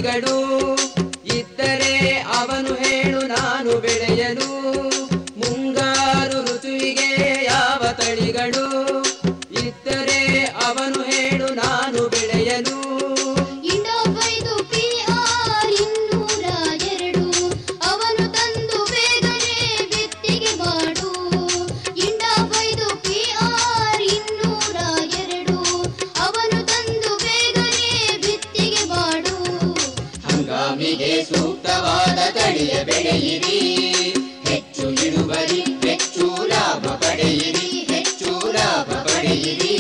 ತಳಿಗಳು ಇದ್ದರೆ ಅವನು ಹೇಳು ನಾನು ಬೆಳೆಯಲು ಮುಂಗಾರು ಋತುವಿಗೆ ಯಾವ ತಳಿಗಳು ಇದ್ದರೆ ಅವನು ಹೇಳು ನಾನು ಬೆಳೆಯಲು ಇಂಡೋಫೈದು ಪಿಆರ್ ಇನ್ನೂರ ಎರಡು ಅವನು ತಂದು ಬೇಗನೆ ಬಿತ್ತಿಗೆ ಮಾಡು ಇಂಡೋಫೈದು ಪಿಆರ್ ಇನ್ನೂರ ಎರಡು ಅವನು ತಂದು ಬೇಗನೆ ಬಿತ್ತಿಗೆ ಮಾಡು ಹಂಗಾಮಿಗೆ ಸೂಕ್ತವಾದ ತಳಿಯ ಬೆಳೆಯಿರಿ ಹೆಚ್ಚು ಇಳುವರಿ ಹೆಚ್ಚು ಲಾಭ ಪಡೆಯಿರಿ ಹೆಚ್ಚು ಲಾಭ ಪಡೆಯಿರಿ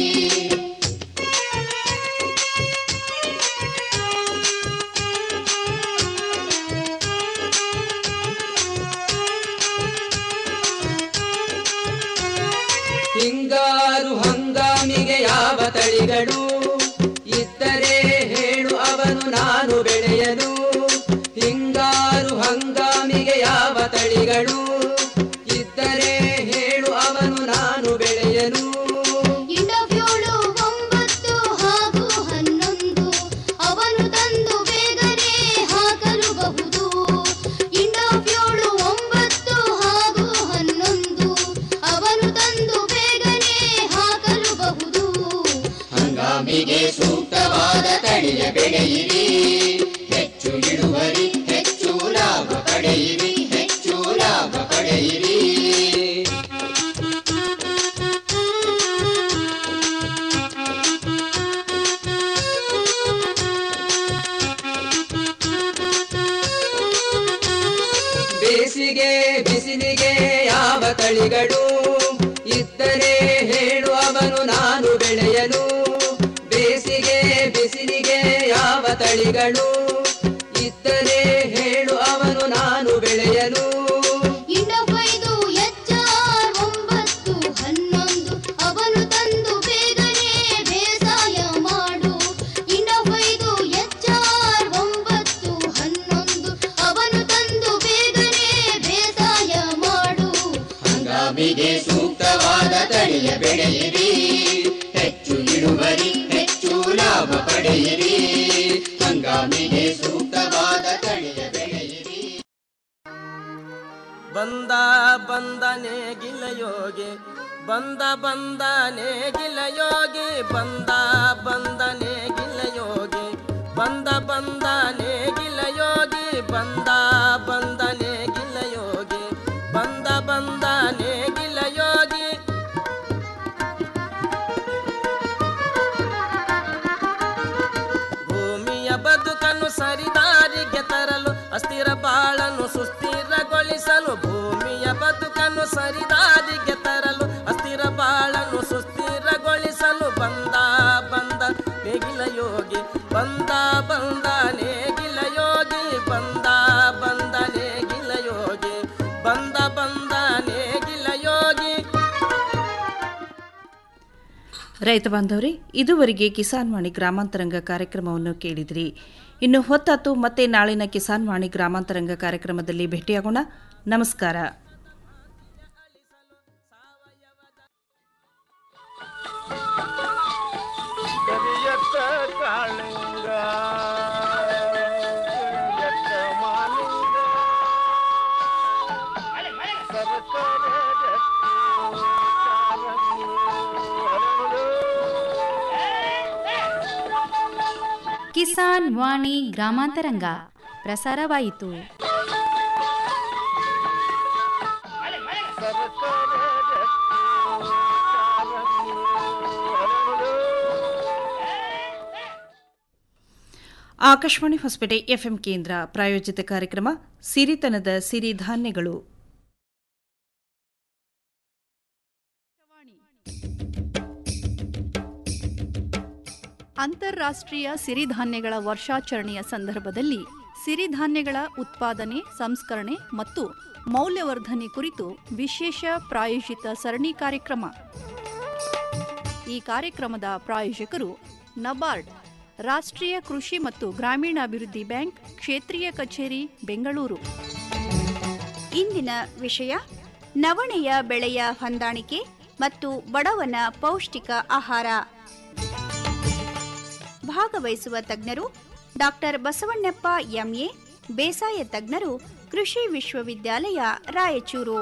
ಹಿಂಗಾರು ಹಂಗಾಮಿಗೆ ಯಾವ ತಳಿಗಳು ಇದ್ದರೆ ಹೇಳು ಅವನು ನಾನು ಬೆಳೆಯಲು ಹಿಂಗಾರು ಹಂಗಾಮಿಗೆ ಯಾವ ತಳಿಗಳು ಇದ್ದರೆ ಹೇಳು ಅವನು ನಾನು ಬೆಳೆಯಲು ಇಂಡೋಫ್ಯೂಳು ಒಂಬತ್ತು ಹಾಗೂ ಹನ್ನೊಂದು ಅವನು ತಂದು ಬೇಗನೆ ಹಾಕಲುಬಹುದು ಇಂಡೋಫ್ಯೂಳು ಒಂಬತ್ತು ಹಾಗೂ ಹನ್ನೊಂದು ಅವನು ತಂದು ಬೇಗನೆ ಹಾಕಲುಬಹುದು ಹಂಗಾಮಿಗೆ ಸೂಕ್ತವಾದ ತಳಿಯ ಬೆಳೆಯಿರಿ ಹೆಚ್ಚು ಇಳುವರಿ ಹೆಚ್ಚು ಲಾಭ ಪಡೆಯಿರಿ ಹೆಚ್ಚು ಲಾಭ ಪಡೆಯಿರಿ ಬೇಸಿಗೆ ಬಿಸಿಲಿಗೆ ಯಾವ ತಳಿಗಳು ಇದ್ದರೆ ಹೇಳು ಅವನು ನಾನು ಬೆಳೆಯಲು ಬೇಸಿಗೆ ಬಿಸಿಲಿಗೆ ಯಾವ ತಳಿಗಳು ಇದ್ದರೆ ಹೇಳು ಅವನು ನಾನು ಬೆಳೆಯಲು ಇಂಡೋಫೈದು ಎಚ್ಆರ್ ಒಂಬತ್ತು ಹನ್ನೊಂದು ಅವನು ತಂದು ಬೇಗನೆ ಬೇಸಾಯ ಮಾಡು ಇಂಡೋಫೈದು ಎಚ್ಆರ್ ಒಂಬತ್ತು ಹನ್ನೊಂದು ಅವನು ತಂದು ಬೇಗನೆ ಬೇಸಾಯ ಮಾಡು ಹಂಗಾಮಿಗೆ ಸೂಕ್ತವಾದ ತಳಿಯ ಬೆಳೆಯಿರಿ ಹೆಚ್ಚು ಇಳುವರಿ ಹೆಚ್ಚು ಲಾಭ ಪಡೆಯಿರಿ ಹಂಗಾಮಿಗೆ ಸೂಕ್ತವಾದ ತಳಿಯ ಬೆಳೆಯಿರಿ ಬಂದ ಬಂದನೆ ಗಿಲಯೋಗಿ ಬಂದ ಬಂದನೆ ಗಿಲಯೋಗಿ ಬಂದ ಬಂದನೆ ಗಿಲಯೋಗಿ ಬಂದ ಬಂದನೆ ಗಿಲಯೋಗಿ ಬಂದ ಬಂದನೆ ಗಿಲಯೋಗಿ ಬಂದ ಬಂದನೆ ಗಿಲಯೋಗಿ ಭೂಮಿಯ ಬದುಕನ್ನು ಸರಿದಾರಿಗೆ ತರಲು ಅಸ್ಥಿರ ಬಾಳನ್ನು ಸುಸ್ಥಿರಗೊಳಿಸಲು ಭೂಮಿಯ ಬದುಕನ್ನು ಸರಿದಾರಿಗೆ ತರಲು ಅಸ್ಥಿರ ಬಾಳನ್ನು ಸುಸ್ಥಿರಗೊಳಿಸಲು ಬಂದ ಬಂದ ನೇಗಿಲ ಯೋಗಿ ಬಂದ ಬಂದ ನೇಗಿಲ ಯೋಗಿ ಬಂದ ಬಂದ ನೇಗಿಲ ಯೋಗಿ ಬಂದ ಬಂದ ನೇಗಿಲ ಯೋಗಿ ರೈತ ಬಾಂಧವರೇ ಇದುವರೆಗೆ ಕಿಸಾನ್ ವಾಣಿ ಗ್ರಾಮಾಂತರಂಗ ಕಾರ್ಯಕ್ರಮವನ್ನು ಕೇಳಿದಿರಿ ಇನ್ನು ಹೊತ್ತಾತು ಮತ್ತೆ ನಾಳಿನ ಕಿಸಾನ್ ವಾಣಿ ಗ್ರಾಮಾಂತರಂಗ ಕಾರ್ಯಕ್ರಮದಲ್ಲಿ ಭೇಟಿಯಾಗೋಣ ನಮಸ್ಕಾರ ಕರಿಯತ್ತ ಕಾಳಿಂಗ ಕರಿಯತ್ತ ಮಾಲಿಂಗ ಸರಸರ ರಕ್ತಿ ಕಾರಂಗಿ ಹರಳು. ಕಿಸಾನ್ ವಾಣಿ ಗ್ರಾಮಾಂತರಂಗ ಪ್ರಸಾರವಾಯಿತು ಸರಸರ ರಕ್ತಿ ಕಾರಂಗಿ ಹರಳು. ಆಕಾಶವಾಣಿ ಹೊಸಪೇಟೆ ಎಫ್ಎಂ ಕೇಂದ್ರ ಪ್ರಾಯೋಜಿತ ಕಾರ್ಯಕ್ರಮ ಸಿರಿತನದ ಸಿರಿಧಾನ್ಯಗಳು ಅಂತಾರಾಷ್ಟ್ರೀಯ ಸಿರಿಧಾನ್ಯಗಳ ವರ್ಷಾಚರಣೆಯ ಸಂದರ್ಭದಲ್ಲಿ ಸಿರಿಧಾನ್ಯಗಳ ಉತ್ಪಾದನೆ ಸಂಸ್ಕರಣೆ ಮತ್ತು ಮೌಲ್ಯವರ್ಧನೆ ಕುರಿತು ವಿಶೇಷ ಪ್ರಾಯೋಜಿತ ಸರಣಿ ಕಾರ್ಯಕ್ರಮ ಈ ಕಾರ್ಯಕ್ರಮದ ಪ್ರಾಯೋಜಕರು ನಬಾರ್ಡ್ ರಾಷ್ಟ್ರೀಯ ಕೃಷಿ ಮತ್ತು ಗ್ರಾಮೀಣಾಭಿವೃದ್ಧಿ ಬ್ಯಾಂಕ್ ಕ್ಷೇತ್ರೀಯ ಕಚೇರಿ ಬೆಂಗಳೂರು ಇಂದಿನ ವಿಷಯ ನವಣೆಯ ಬೆಳೆಯ ಹೊಂದಾಣಿಕೆ ಮತ್ತು ಬಡವನ ಪೌಷ್ಟಿಕ ಆಹಾರ ಭಾಗವಹಿಸುವ ತಜ್ಞರು ಡಾಕ್ಟರ್ ಬಸವಣ್ಣಪ್ಪ ಎಂಎ ಬೇಸಾಯ ತಜ್ಞರು ಕೃಷಿ ವಿಶ್ವವಿದ್ಯಾಲಯ ರಾಯಚೂರು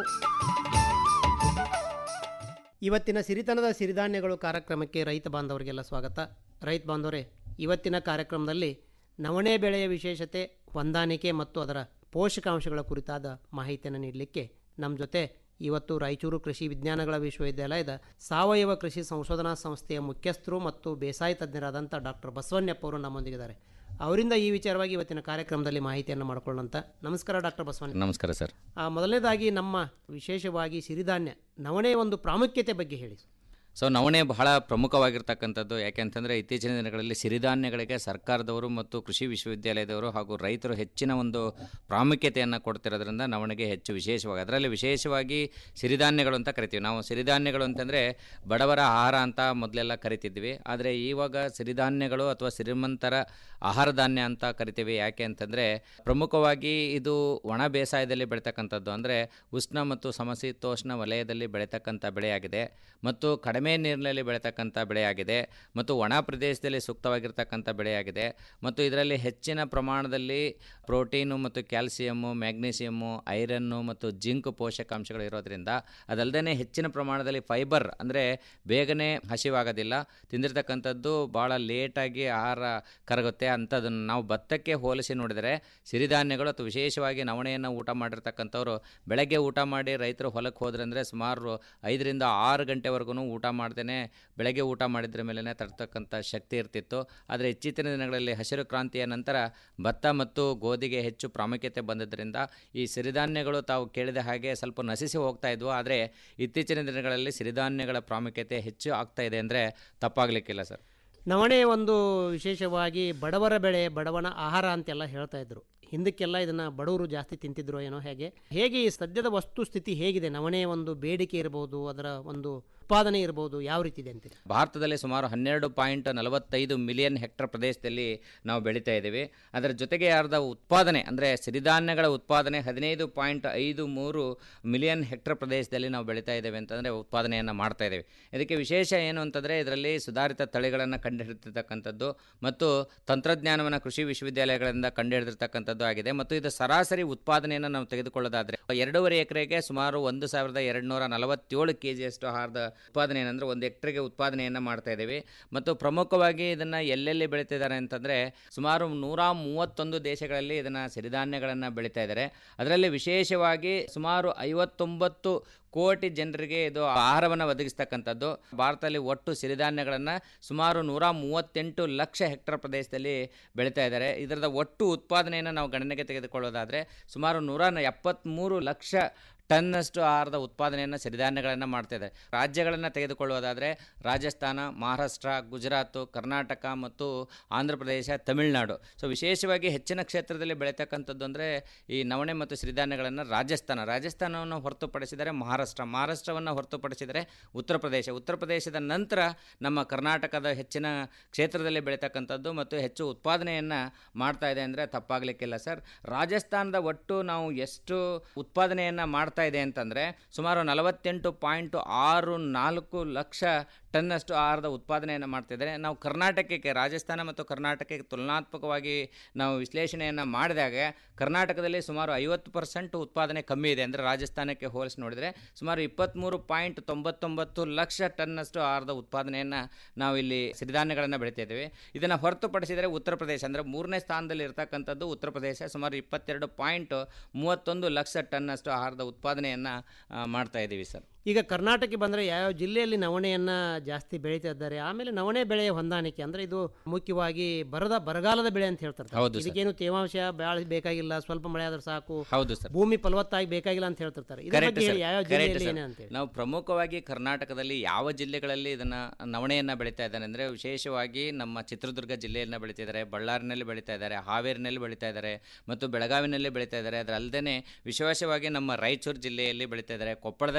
ಇವತ್ತಿನ ಸಿರಿತನದ ಸಿರಿಧಾನ್ಯಗಳು ಕಾರ್ಯಕ್ರಮಕ್ಕೆ ರೈತ ಬಾಂಧವರಿಗೆಲ್ಲ ಸ್ವಾಗತ ರೈತ ಬಾಂಧವರೇ ಇವತ್ತಿನ ಕಾರ್ಯಕ್ರಮದಲ್ಲಿ ನವಣೆ ಬೆಳೆಯ ವಿಶೇಷತೆ ಹೊಂದಾಣಿಕೆ ಮತ್ತು ಅದರ ಪೋಷಕಾಂಶಗಳ ಕುರಿತಾದ ಮಾಹಿತಿಯನ್ನು ನೀಡಲಿಕ್ಕೆ ನಮ್ಮ ಜೊತೆ ಇವತ್ತು ರಾಯಚೂರು ಕೃಷಿ ವಿಜ್ಞಾನಗಳ ವಿಶ್ವವಿದ್ಯಾಲಯದ ಸಾವಯವ ಕೃಷಿ ಸಂಶೋಧನಾ ಸಂಸ್ಥೆಯ ಮುಖ್ಯಸ್ಥರು ಮತ್ತು ಬೇಸಾಯ ತಜ್ಞರಾದಂಥ ಡಾಕ್ಟರ್ ಬಸವಣ್ಣಪ್ಪ ಅವರು ನಮ್ಮೊಂದಿಗಿದ್ದಾರೆ ಅವರಿಂದ ಈ ವಿಚಾರವಾಗಿ ಇವತ್ತಿನ ಕಾರ್ಯಕ್ರಮದಲ್ಲಿ ಮಾಹಿತಿಯನ್ನು ಮಾಡಿಕೊಳ್ಳೋಂಥ ನಮಸ್ಕಾರ ಡಾಕ್ಟರ್ ಬಸವಣ್ಣ ನಮಸ್ಕಾರ ಸರ್ ಆ, ಮೊದಲನೇದಾಗಿ ನಮ್ಮ ವಿಶೇಷವಾಗಿ ಸಿರಿಧಾನ್ಯ ನವಣೆಯ ಒಂದು ಪ್ರಾಮುಖ್ಯತೆ ಬಗ್ಗೆ ಹೇಳಿ ಸೊ ನವಣೆ ಬಹಳ ಪ್ರಮುಖವಾಗಿರ್ತಕ್ಕಂಥದ್ದು ಯಾಕೆಂತಂದರೆ ಇತ್ತೀಚಿನ ದಿನಗಳಲ್ಲಿ ಸಿರಿಧಾನ್ಯಗಳಿಗೆ ಸರ್ಕಾರದವರು ಮತ್ತು ಕೃಷಿ ವಿಶ್ವವಿದ್ಯಾಲಯದವರು ಹಾಗೂ ರೈತರು ಹೆಚ್ಚಿನ ಒಂದು ಪ್ರಾಮುಖ್ಯತೆಯನ್ನು ಕೊಡ್ತಿರೋದ್ರಿಂದ ನವಣೆಗೆ ಹೆಚ್ಚು ವಿಶೇಷವಾಗಿ ಅದರಲ್ಲಿ ವಿಶೇಷವಾಗಿ ಸಿರಿಧಾನ್ಯಗಳು ಅಂತ ಕರಿತೀವಿ ನಾವು ಸಿರಿಧಾನ್ಯಗಳು ಅಂತಂದರೆ ಬಡವರ ಆಹಾರ ಅಂತ ಮೊದಲೆಲ್ಲ ಕರಿತಿದ್ವಿ ಆದರೆ ಇವಾಗ ಸಿರಿಧಾನ್ಯಗಳು ಅಥವಾ ಶ್ರೀಮಂತರ ಆಹಾರ ಧಾನ್ಯ ಅಂತ ಕರಿತೀವಿ ಯಾಕೆ ಅಂತಂದರೆ ಪ್ರಮುಖವಾಗಿ ಇದು ಒಣ ಬೇಸಾಯದಲ್ಲಿ ಬೆಳೀತಕ್ಕಂಥದ್ದು ಅಂದರೆ ಉಷ್ಣ ಮತ್ತು ಸಮಶೀತೋಷ್ಣ ವಲಯದಲ್ಲಿ ಬೆಳೀತಕ್ಕಂಥ ಬೆಳೆಯಾಗಿದೆ ಮತ್ತು ಕಡಿಮೆ ನೀರಿನಲ್ಲಿ ಬೆಳೀತಕ್ಕಂಥ ಬೆಳೆಯಾಗಿದೆ ಮತ್ತು ಒಣ ಪ್ರದೇಶದಲ್ಲಿ ಸೂಕ್ತವಾಗಿರ್ತಕ್ಕಂಥ ಬೆಳೆಯಾಗಿದೆ ಮತ್ತು ಇದರಲ್ಲಿ ಹೆಚ್ಚಿನ ಪ್ರಮಾಣದಲ್ಲಿ ಪ್ರೋಟೀನು ಮತ್ತು ಕ್ಯಾಲ್ಸಿಯಮ್ಮು ಮ್ಯಾಗ್ನೀಸಿಯಮ್ಮು ಐರನ್ನು ಮತ್ತು ಜಿಂಕ್ ಪೋಷಕಾಂಶಗಳು ಇರೋದ್ರಿಂದ ಅದಲ್ಲದೆ ಹೆಚ್ಚಿನ ಪ್ರಮಾಣದಲ್ಲಿ ಫೈಬರ್ ಅಂದರೆ ಬೇಗನೆ ಹಸಿವಾಗೋದಿಲ್ಲ ತಿಂದಿರ್ತಕ್ಕಂಥದ್ದು ಭಾಳ ಲೇಟಾಗಿ ಆಹಾರ ಕರಗುತ್ತೆ ಅಂಥದ್ದನ್ನು ನಾವು ಭತ್ತಕ್ಕೆ ಹೋಲಿಸಿ ನೋಡಿದರೆ ಸಿರಿಧಾನ್ಯಗಳು ಅಥವಾ ವಿಶೇಷವಾಗಿ ನವಣೆಯನ್ನು ಊಟ ಮಾಡಿರ್ತಕ್ಕಂಥವ್ರು ಬೆಳಗ್ಗೆ ಊಟ ಮಾಡಿ ರೈತರು ಹೊಲಕ್ಕೆ ಹೋದ್ರೆ ಅಂದರೆ ಸುಮಾರು ಐದರಿಂದ ಆರು ಗಂಟೆವರೆಗೂ ಊಟ ಮಾಡ್ದೇನೆ ಬೆಳಗ್ಗೆ ಊಟ ಮಾಡಿದ್ರ ಮೇಲೆ ತರ್ತಕ್ಕಂಥ ಶಕ್ತಿ ಇರ್ತಿತ್ತು ಆದರೆ ಇತ್ತೀಚಿನ ದಿನಗಳಲ್ಲಿ ಹಸಿರು ಕ್ರಾಂತಿಯ ನಂತರ ಭತ್ತ ಮತ್ತು ಗೋಧಿಗೆ ಹೆಚ್ಚು ಪ್ರಾಮುಖ್ಯತೆ ಬಂದಿದ್ದರಿಂದ ಈ ಸಿರಿಧಾನ್ಯಗಳು ತಾವು ಕೇಳಿದ ಹಾಗೆ ಸ್ವಲ್ಪ ನಶಿಸಿ ಹೋಗ್ತಾ ಇದ್ವು ಆದರೆ ಇತ್ತೀಚಿನ ದಿನಗಳಲ್ಲಿ ಸಿರಿಧಾನ್ಯಗಳ ಪ್ರಾಮುಖ್ಯತೆ ಹೆಚ್ಚು ಆಗ್ತಾ ಇದೆ ಅಂದರೆ ತಪ್ಪಾಗಲಿಕ್ಕಿಲ್ಲ ಸರ್ ನವಣೆ ಒಂದು ವಿಶೇಷವಾಗಿ ಬಡವರ ಬೆಳೆ ಬಡವನ ಆಹಾರ ಅಂತೆಲ್ಲ ಹೇಳ್ತಾ ಇದ್ರು ಹಿಂದಕ್ಕೆಲ್ಲ ಇದನ್ನ ಬಡವರು ಜಾಸ್ತಿ ತಿಂತಿದ್ರು ಏನೋ ಹೇಗೆ ಹೇಗೆ ಈ ಸದ್ಯದ ವಸ್ತು ಸ್ಥಿತಿ ಹೇಗಿದೆ ನವಣೆ ಒಂದು ಬೇಡಿಕೆ ಇರಬಹುದು ಅದರ ಒಂದು ಉತ್ಪಾದನೆ ಇರಬಹುದು ಯಾವ ರೀತಿ ಇದೆ ಅಂತೀರಿ ಭಾರತದಲ್ಲಿ ಸುಮಾರು ಹನ್ನೆರಡು ಪಾಯಿಂಟ್ ನಲವತ್ತೈದು ಮಿಲಿಯನ್ ಹೆಕ್ಟರ್ ಪ್ರದೇಶದಲ್ಲಿ ನಾವು ಬೆಳೀತಾ ಇದ್ದೀವಿ ಅದರ ಜೊತೆಗೆ ಅರ್ಧ ಉತ್ಪಾದನೆ ಅಂದರೆ ಸಿರಿಧಾನ್ಯಗಳ ಉತ್ಪಾದನೆ ಹದಿನೈದು ಪಾಯಿಂಟ್ ಐದು ಮೂರು ಮಿಲಿಯನ್ ಹೆಕ್ಟರ್ ಪ್ರದೇಶದಲ್ಲಿ ನಾವು ಬೆಳೀತಾ ಇದ್ದೇವೆ ಅಂತಂದರೆ ಉತ್ಪಾದನೆಯನ್ನು ಮಾಡ್ತಾ ಇದ್ದೇವೆ ಇದಕ್ಕೆ ವಿಶೇಷ ಏನು ಅಂತಂದರೆ ಇದರಲ್ಲಿ ಸುಧಾರಿತ ತಳಿಗಳನ್ನು ಕಂಡುಹಿಡಿದಿರ್ತಕ್ಕಂಥದ್ದು ಮತ್ತು ತಂತ್ರಜ್ಞಾನವನ್ನು ಕೃಷಿ ವಿಶ್ವವಿದ್ಯಾಲಯಗಳಿಂದ ಕಂಡುಹಿಡಿದಿರ್ತಕ್ಕಂಥದ್ದು ಆಗಿದೆ ಮತ್ತು ಇದು ಸರಾಸರಿ ಉತ್ಪಾದನೆಯನ್ನು ನಾವು ತೆಗೆದುಕೊಳ್ಳೋದಾದರೆ ಎರಡೂವರೆ ಎಕರೆಗೆ ಸುಮಾರು ಒಂದು ಸಾವಿರದ ಎರಡು ನೂರ ನಲವತ್ತೇಳು ಕೆ ಜಿಯಷ್ಟು ಆಹಾರದ ಉತ್ಪಾದನೆ ಏನಂದರೆ ಒಂದು ಹೆಕ್ಟರ್ಗೆ ಉತ್ಪಾದನೆಯನ್ನು ಮಾಡ್ತಾ ಇದ್ದೀವಿ ಮತ್ತು ಪ್ರಮುಖವಾಗಿ ಇದನ್ನು ಎಲ್ಲೆಲ್ಲಿ ಬೆಳೀತಿದ್ದಾರೆ ಅಂತಂದರೆ ಸುಮಾರು ನೂರ ಮೂವತ್ತೊಂದು ದೇಶಗಳಲ್ಲಿ ಇದನ್ನು ಸಿರಿಧಾನ್ಯಗಳನ್ನು ಬೆಳೀತಾ ಇದ್ದಾರೆ ಅದರಲ್ಲಿ ವಿಶೇಷವಾಗಿ ಸುಮಾರು ಐವತ್ತೊಂಬತ್ತು ಕೋಟಿ ಜನರಿಗೆ ಇದು ಆಹಾರವನ್ನು ಒದಗಿಸ್ತಕ್ಕಂಥದ್ದು ಭಾರತದಲ್ಲಿ ಒಟ್ಟು ಸಿರಿಧಾನ್ಯಗಳನ್ನು ಸುಮಾರು ನೂರ ಮೂವತ್ತೆಂಟು ಲಕ್ಷ ಹೆಕ್ಟರ್ ಪ್ರದೇಶದಲ್ಲಿ ಬೆಳೀತಾ ಇದ್ದಾರೆ ಇದರದ ಒಟ್ಟು ಉತ್ಪಾದನೆಯನ್ನು ನಾವು ಗಣನೆಗೆ ತೆಗೆದುಕೊಳ್ಳೋದಾದರೆ ಸುಮಾರು ನೂರ ಎಪ್ಪತ್ತ್ಮೂರು ಲಕ್ಷ ಟನ್ನಷ್ಟು ಆಹಾರದ ಉತ್ಪಾದನೆಯನ್ನು ಸಿರಿಧಾನ್ಯಗಳನ್ನು ಮಾಡ್ತಿದೆ ರಾಜ್ಯಗಳನ್ನು ತೆಗೆದುಕೊಳ್ಳುವುದಾದರೆ ರಾಜಸ್ಥಾನ ಮಹಾರಾಷ್ಟ್ರ ಗುಜರಾತು ಕರ್ನಾಟಕ ಮತ್ತು ಆಂಧ್ರ ಪ್ರದೇಶ ತಮಿಳುನಾಡು ಸೊ ವಿಶೇಷವಾಗಿ ಹೆಚ್ಚಿನ ಕ್ಷೇತ್ರದಲ್ಲಿ ಬೆಳೀತಕ್ಕಂಥದ್ದು ಅಂದರೆ ಈ ನವಣೆ ಮತ್ತು ಸಿರಿಧಾನ್ಯಗಳನ್ನು ರಾಜಸ್ಥಾನ ರಾಜಸ್ಥಾನವನ್ನು ಹೊರತುಪಡಿಸಿದರೆ ಮಹಾರಾಷ್ಟ್ರ ಮಹಾರಾಷ್ಟ್ರವನ್ನು ಹೊರತುಪಡಿಸಿದರೆ ಉತ್ತರ ಪ್ರದೇಶ ಉತ್ತರ ಪ್ರದೇಶದ ನಂತರ ನಮ್ಮ ಕರ್ನಾಟಕದ ಹೆಚ್ಚಿನ ಕ್ಷೇತ್ರದಲ್ಲಿ ಬೆಳೀತಕ್ಕಂಥದ್ದು ಮತ್ತು ಹೆಚ್ಚು ಉತ್ಪಾದನೆಯನ್ನು ಮಾಡ್ತಾ ಇದೆ ಅಂದರೆ ತಪ್ಪಾಗಲಿಕ್ಕಿಲ್ಲ ಸರ್ ರಾಜಸ್ಥಾನದ ಒಟ್ಟು ನಾವು ಎಷ್ಟು ಉತ್ಪಾದನೆಯನ್ನು ಮಾಡ್ತಾ ಇದೆ ಅಂತಂದರೆ ಸುಮಾರು ನಲವತ್ತೆಂಟು ಪಾಯಿಂಟ್ ಆರು ನಾಲ್ಕು ಲಕ್ಷ ಟನ್ನಷ್ಟು ಆಹಾರದ ಉತ್ಪಾದನೆಯನ್ನು ಮಾಡ್ತಿದ್ದಾರೆ ನಾವು ಕರ್ನಾಟಕಕ್ಕೆ ರಾಜಸ್ಥಾನ ಮತ್ತು ಕರ್ನಾಟಕಕ್ಕೆ ತುಲನಾತ್ಮಕವಾಗಿ ನಾವು ವಿಶ್ಲೇಷಣೆಯನ್ನು ಮಾಡಿದಾಗ ಕರ್ನಾಟಕದಲ್ಲಿ ಸುಮಾರು ಐವತ್ತು ಪರ್ಸೆಂಟ್ ಉತ್ಪಾದನೆ ಕಮ್ಮಿ ಇದೆ ಅಂದರೆ ರಾಜಸ್ಥಾನಕ್ಕೆ ಹೋಲಿಸಿ ನೋಡಿದರೆ ಸುಮಾರು ಇಪ್ಪತ್ತ್ಮೂರು ಪಾಯಿಂಟ್ ತೊಂಬತ್ತೊಂಬತ್ತು ಲಕ್ಷ ಟನ್ನಷ್ಟು ಆಹಾರದ ಉತ್ಪಾದನೆಯನ್ನು ನಾವು ಇಲ್ಲಿ ಸಿರಿಧಾನ್ಯಗಳನ್ನು ಬೆಳೀತಾ ಇದ್ದೇವೆ ಇದನ್ನು ಹೊರತುಪಡಿಸಿದರೆ ಉತ್ತರ ಪ್ರದೇಶ ಅಂದರೆ ಮೂರನೇ ಸ್ಥಾನದಲ್ಲಿ ಇರತಕ್ಕಂಥದ್ದು ಉತ್ತರ ಪ್ರದೇಶ ಸುಮಾರು ಇಪ್ಪತ್ತೆರಡು ಪಾಯಿಂಟ್ ಮೂವತ್ತೊಂದು ಲಕ್ಷ ಟನ್ನಷ್ಟು ಆಹಾರದ ಉತ್ಪಾದನೆಯನ್ನು ಮಾಡ್ತಾ ಇದ್ದೀವಿ ಸರ್ ಈಗ ಕರ್ನಾಟಕಕ್ಕೆ ಬಂದರೆ ಯಾವ್ಯಾವ ಜಿಲ್ಲೆಯಲ್ಲಿ ನವಣೆಯನ್ನು ಜಾಸ್ತಿ ಬೆಳೀತಾ ಇದ್ದಾರೆ ಆಮೇಲೆ ನವಣೆ ಬೆಳೆಯ ಹೊಂದಾಣಿಕೆ ಅಂದರೆ ಇದು ಮುಖ್ಯವಾಗಿ ಬರದ ಬರಗಾಲದ ಬೆಳೆ ಅಂತ ಹೇಳ್ತಾರೆ ಹೌದು ಸರ್. ಇದಕ್ಕೇನು ತೇವಾಂಶ ಭಾಳ ಬೇಕಾಗಿಲ್ಲ ಸ್ವಲ್ಪ ಮಳೆ ಆದ್ರೆ ಸಾಕು ಹೌದು ಸರ್ ಭೂಮಿ ಫಲವತ್ತಾಗಿ ಬೇಕಾಗಿಲ್ಲ ಅಂತ ಹೇಳ್ತಿರ್ತಾರೆ ಇದ್ರ ಕರೆಕ್ಟ್ ಬಗ್ಗೆ ಸರ್ ಹೇಳಿ ಯಾವ್ಯಾವ ಕರೆಕ್ಟ್ ಜಿಲ್ಲೆಯಲ್ಲಿ ಸರ್ ಏನೇ ಅಂತೇಳಿ ನಾವು ಪ್ರಮುಖವಾಗಿ ಕರ್ನಾಟಕದಲ್ಲಿ ಯಾವ ಜಿಲ್ಲೆಗಳಲ್ಲಿ ಇದನ್ನು ನವಣೆಯನ್ನು ಬೆಳೀತಾ ಇದ್ದಾರೆ ಅಂದರೆ ವಿಶೇಷವಾಗಿ ನಮ್ಮ ಚಿತ್ರದುರ್ಗ ಜಿಲ್ಲೆಯನ್ನು ಬೆಳೀತಾ ಇದ್ದಾರೆ ಬಳ್ಳಾರಿನಲ್ಲಿ ಬೆಳೀತಾ ಇದ್ದಾರೆ ಹಾವೇರಿನಲ್ಲಿ ಬೆಳೀತಾ ಇದ್ದಾರೆ ಮತ್ತು ಬೆಳಗಾವಿನಲ್ಲಿ ಬೆಳೀತಾ ಇದ್ದಾರೆ ಅದರಲ್ಲದೆ ವಿಶೇಷವಾಗಿ ನಮ್ಮ ರಾಯಚೂರು ಜಿಲ್ಲೆಯಲ್ಲಿ ಬೆಳೀತಾ ಇದ್ದಾರೆ ಕೊಪ್ಪಳದಲ್ಲಿ ಬೆಳೀತಾ ಇದ್ದಾರೆ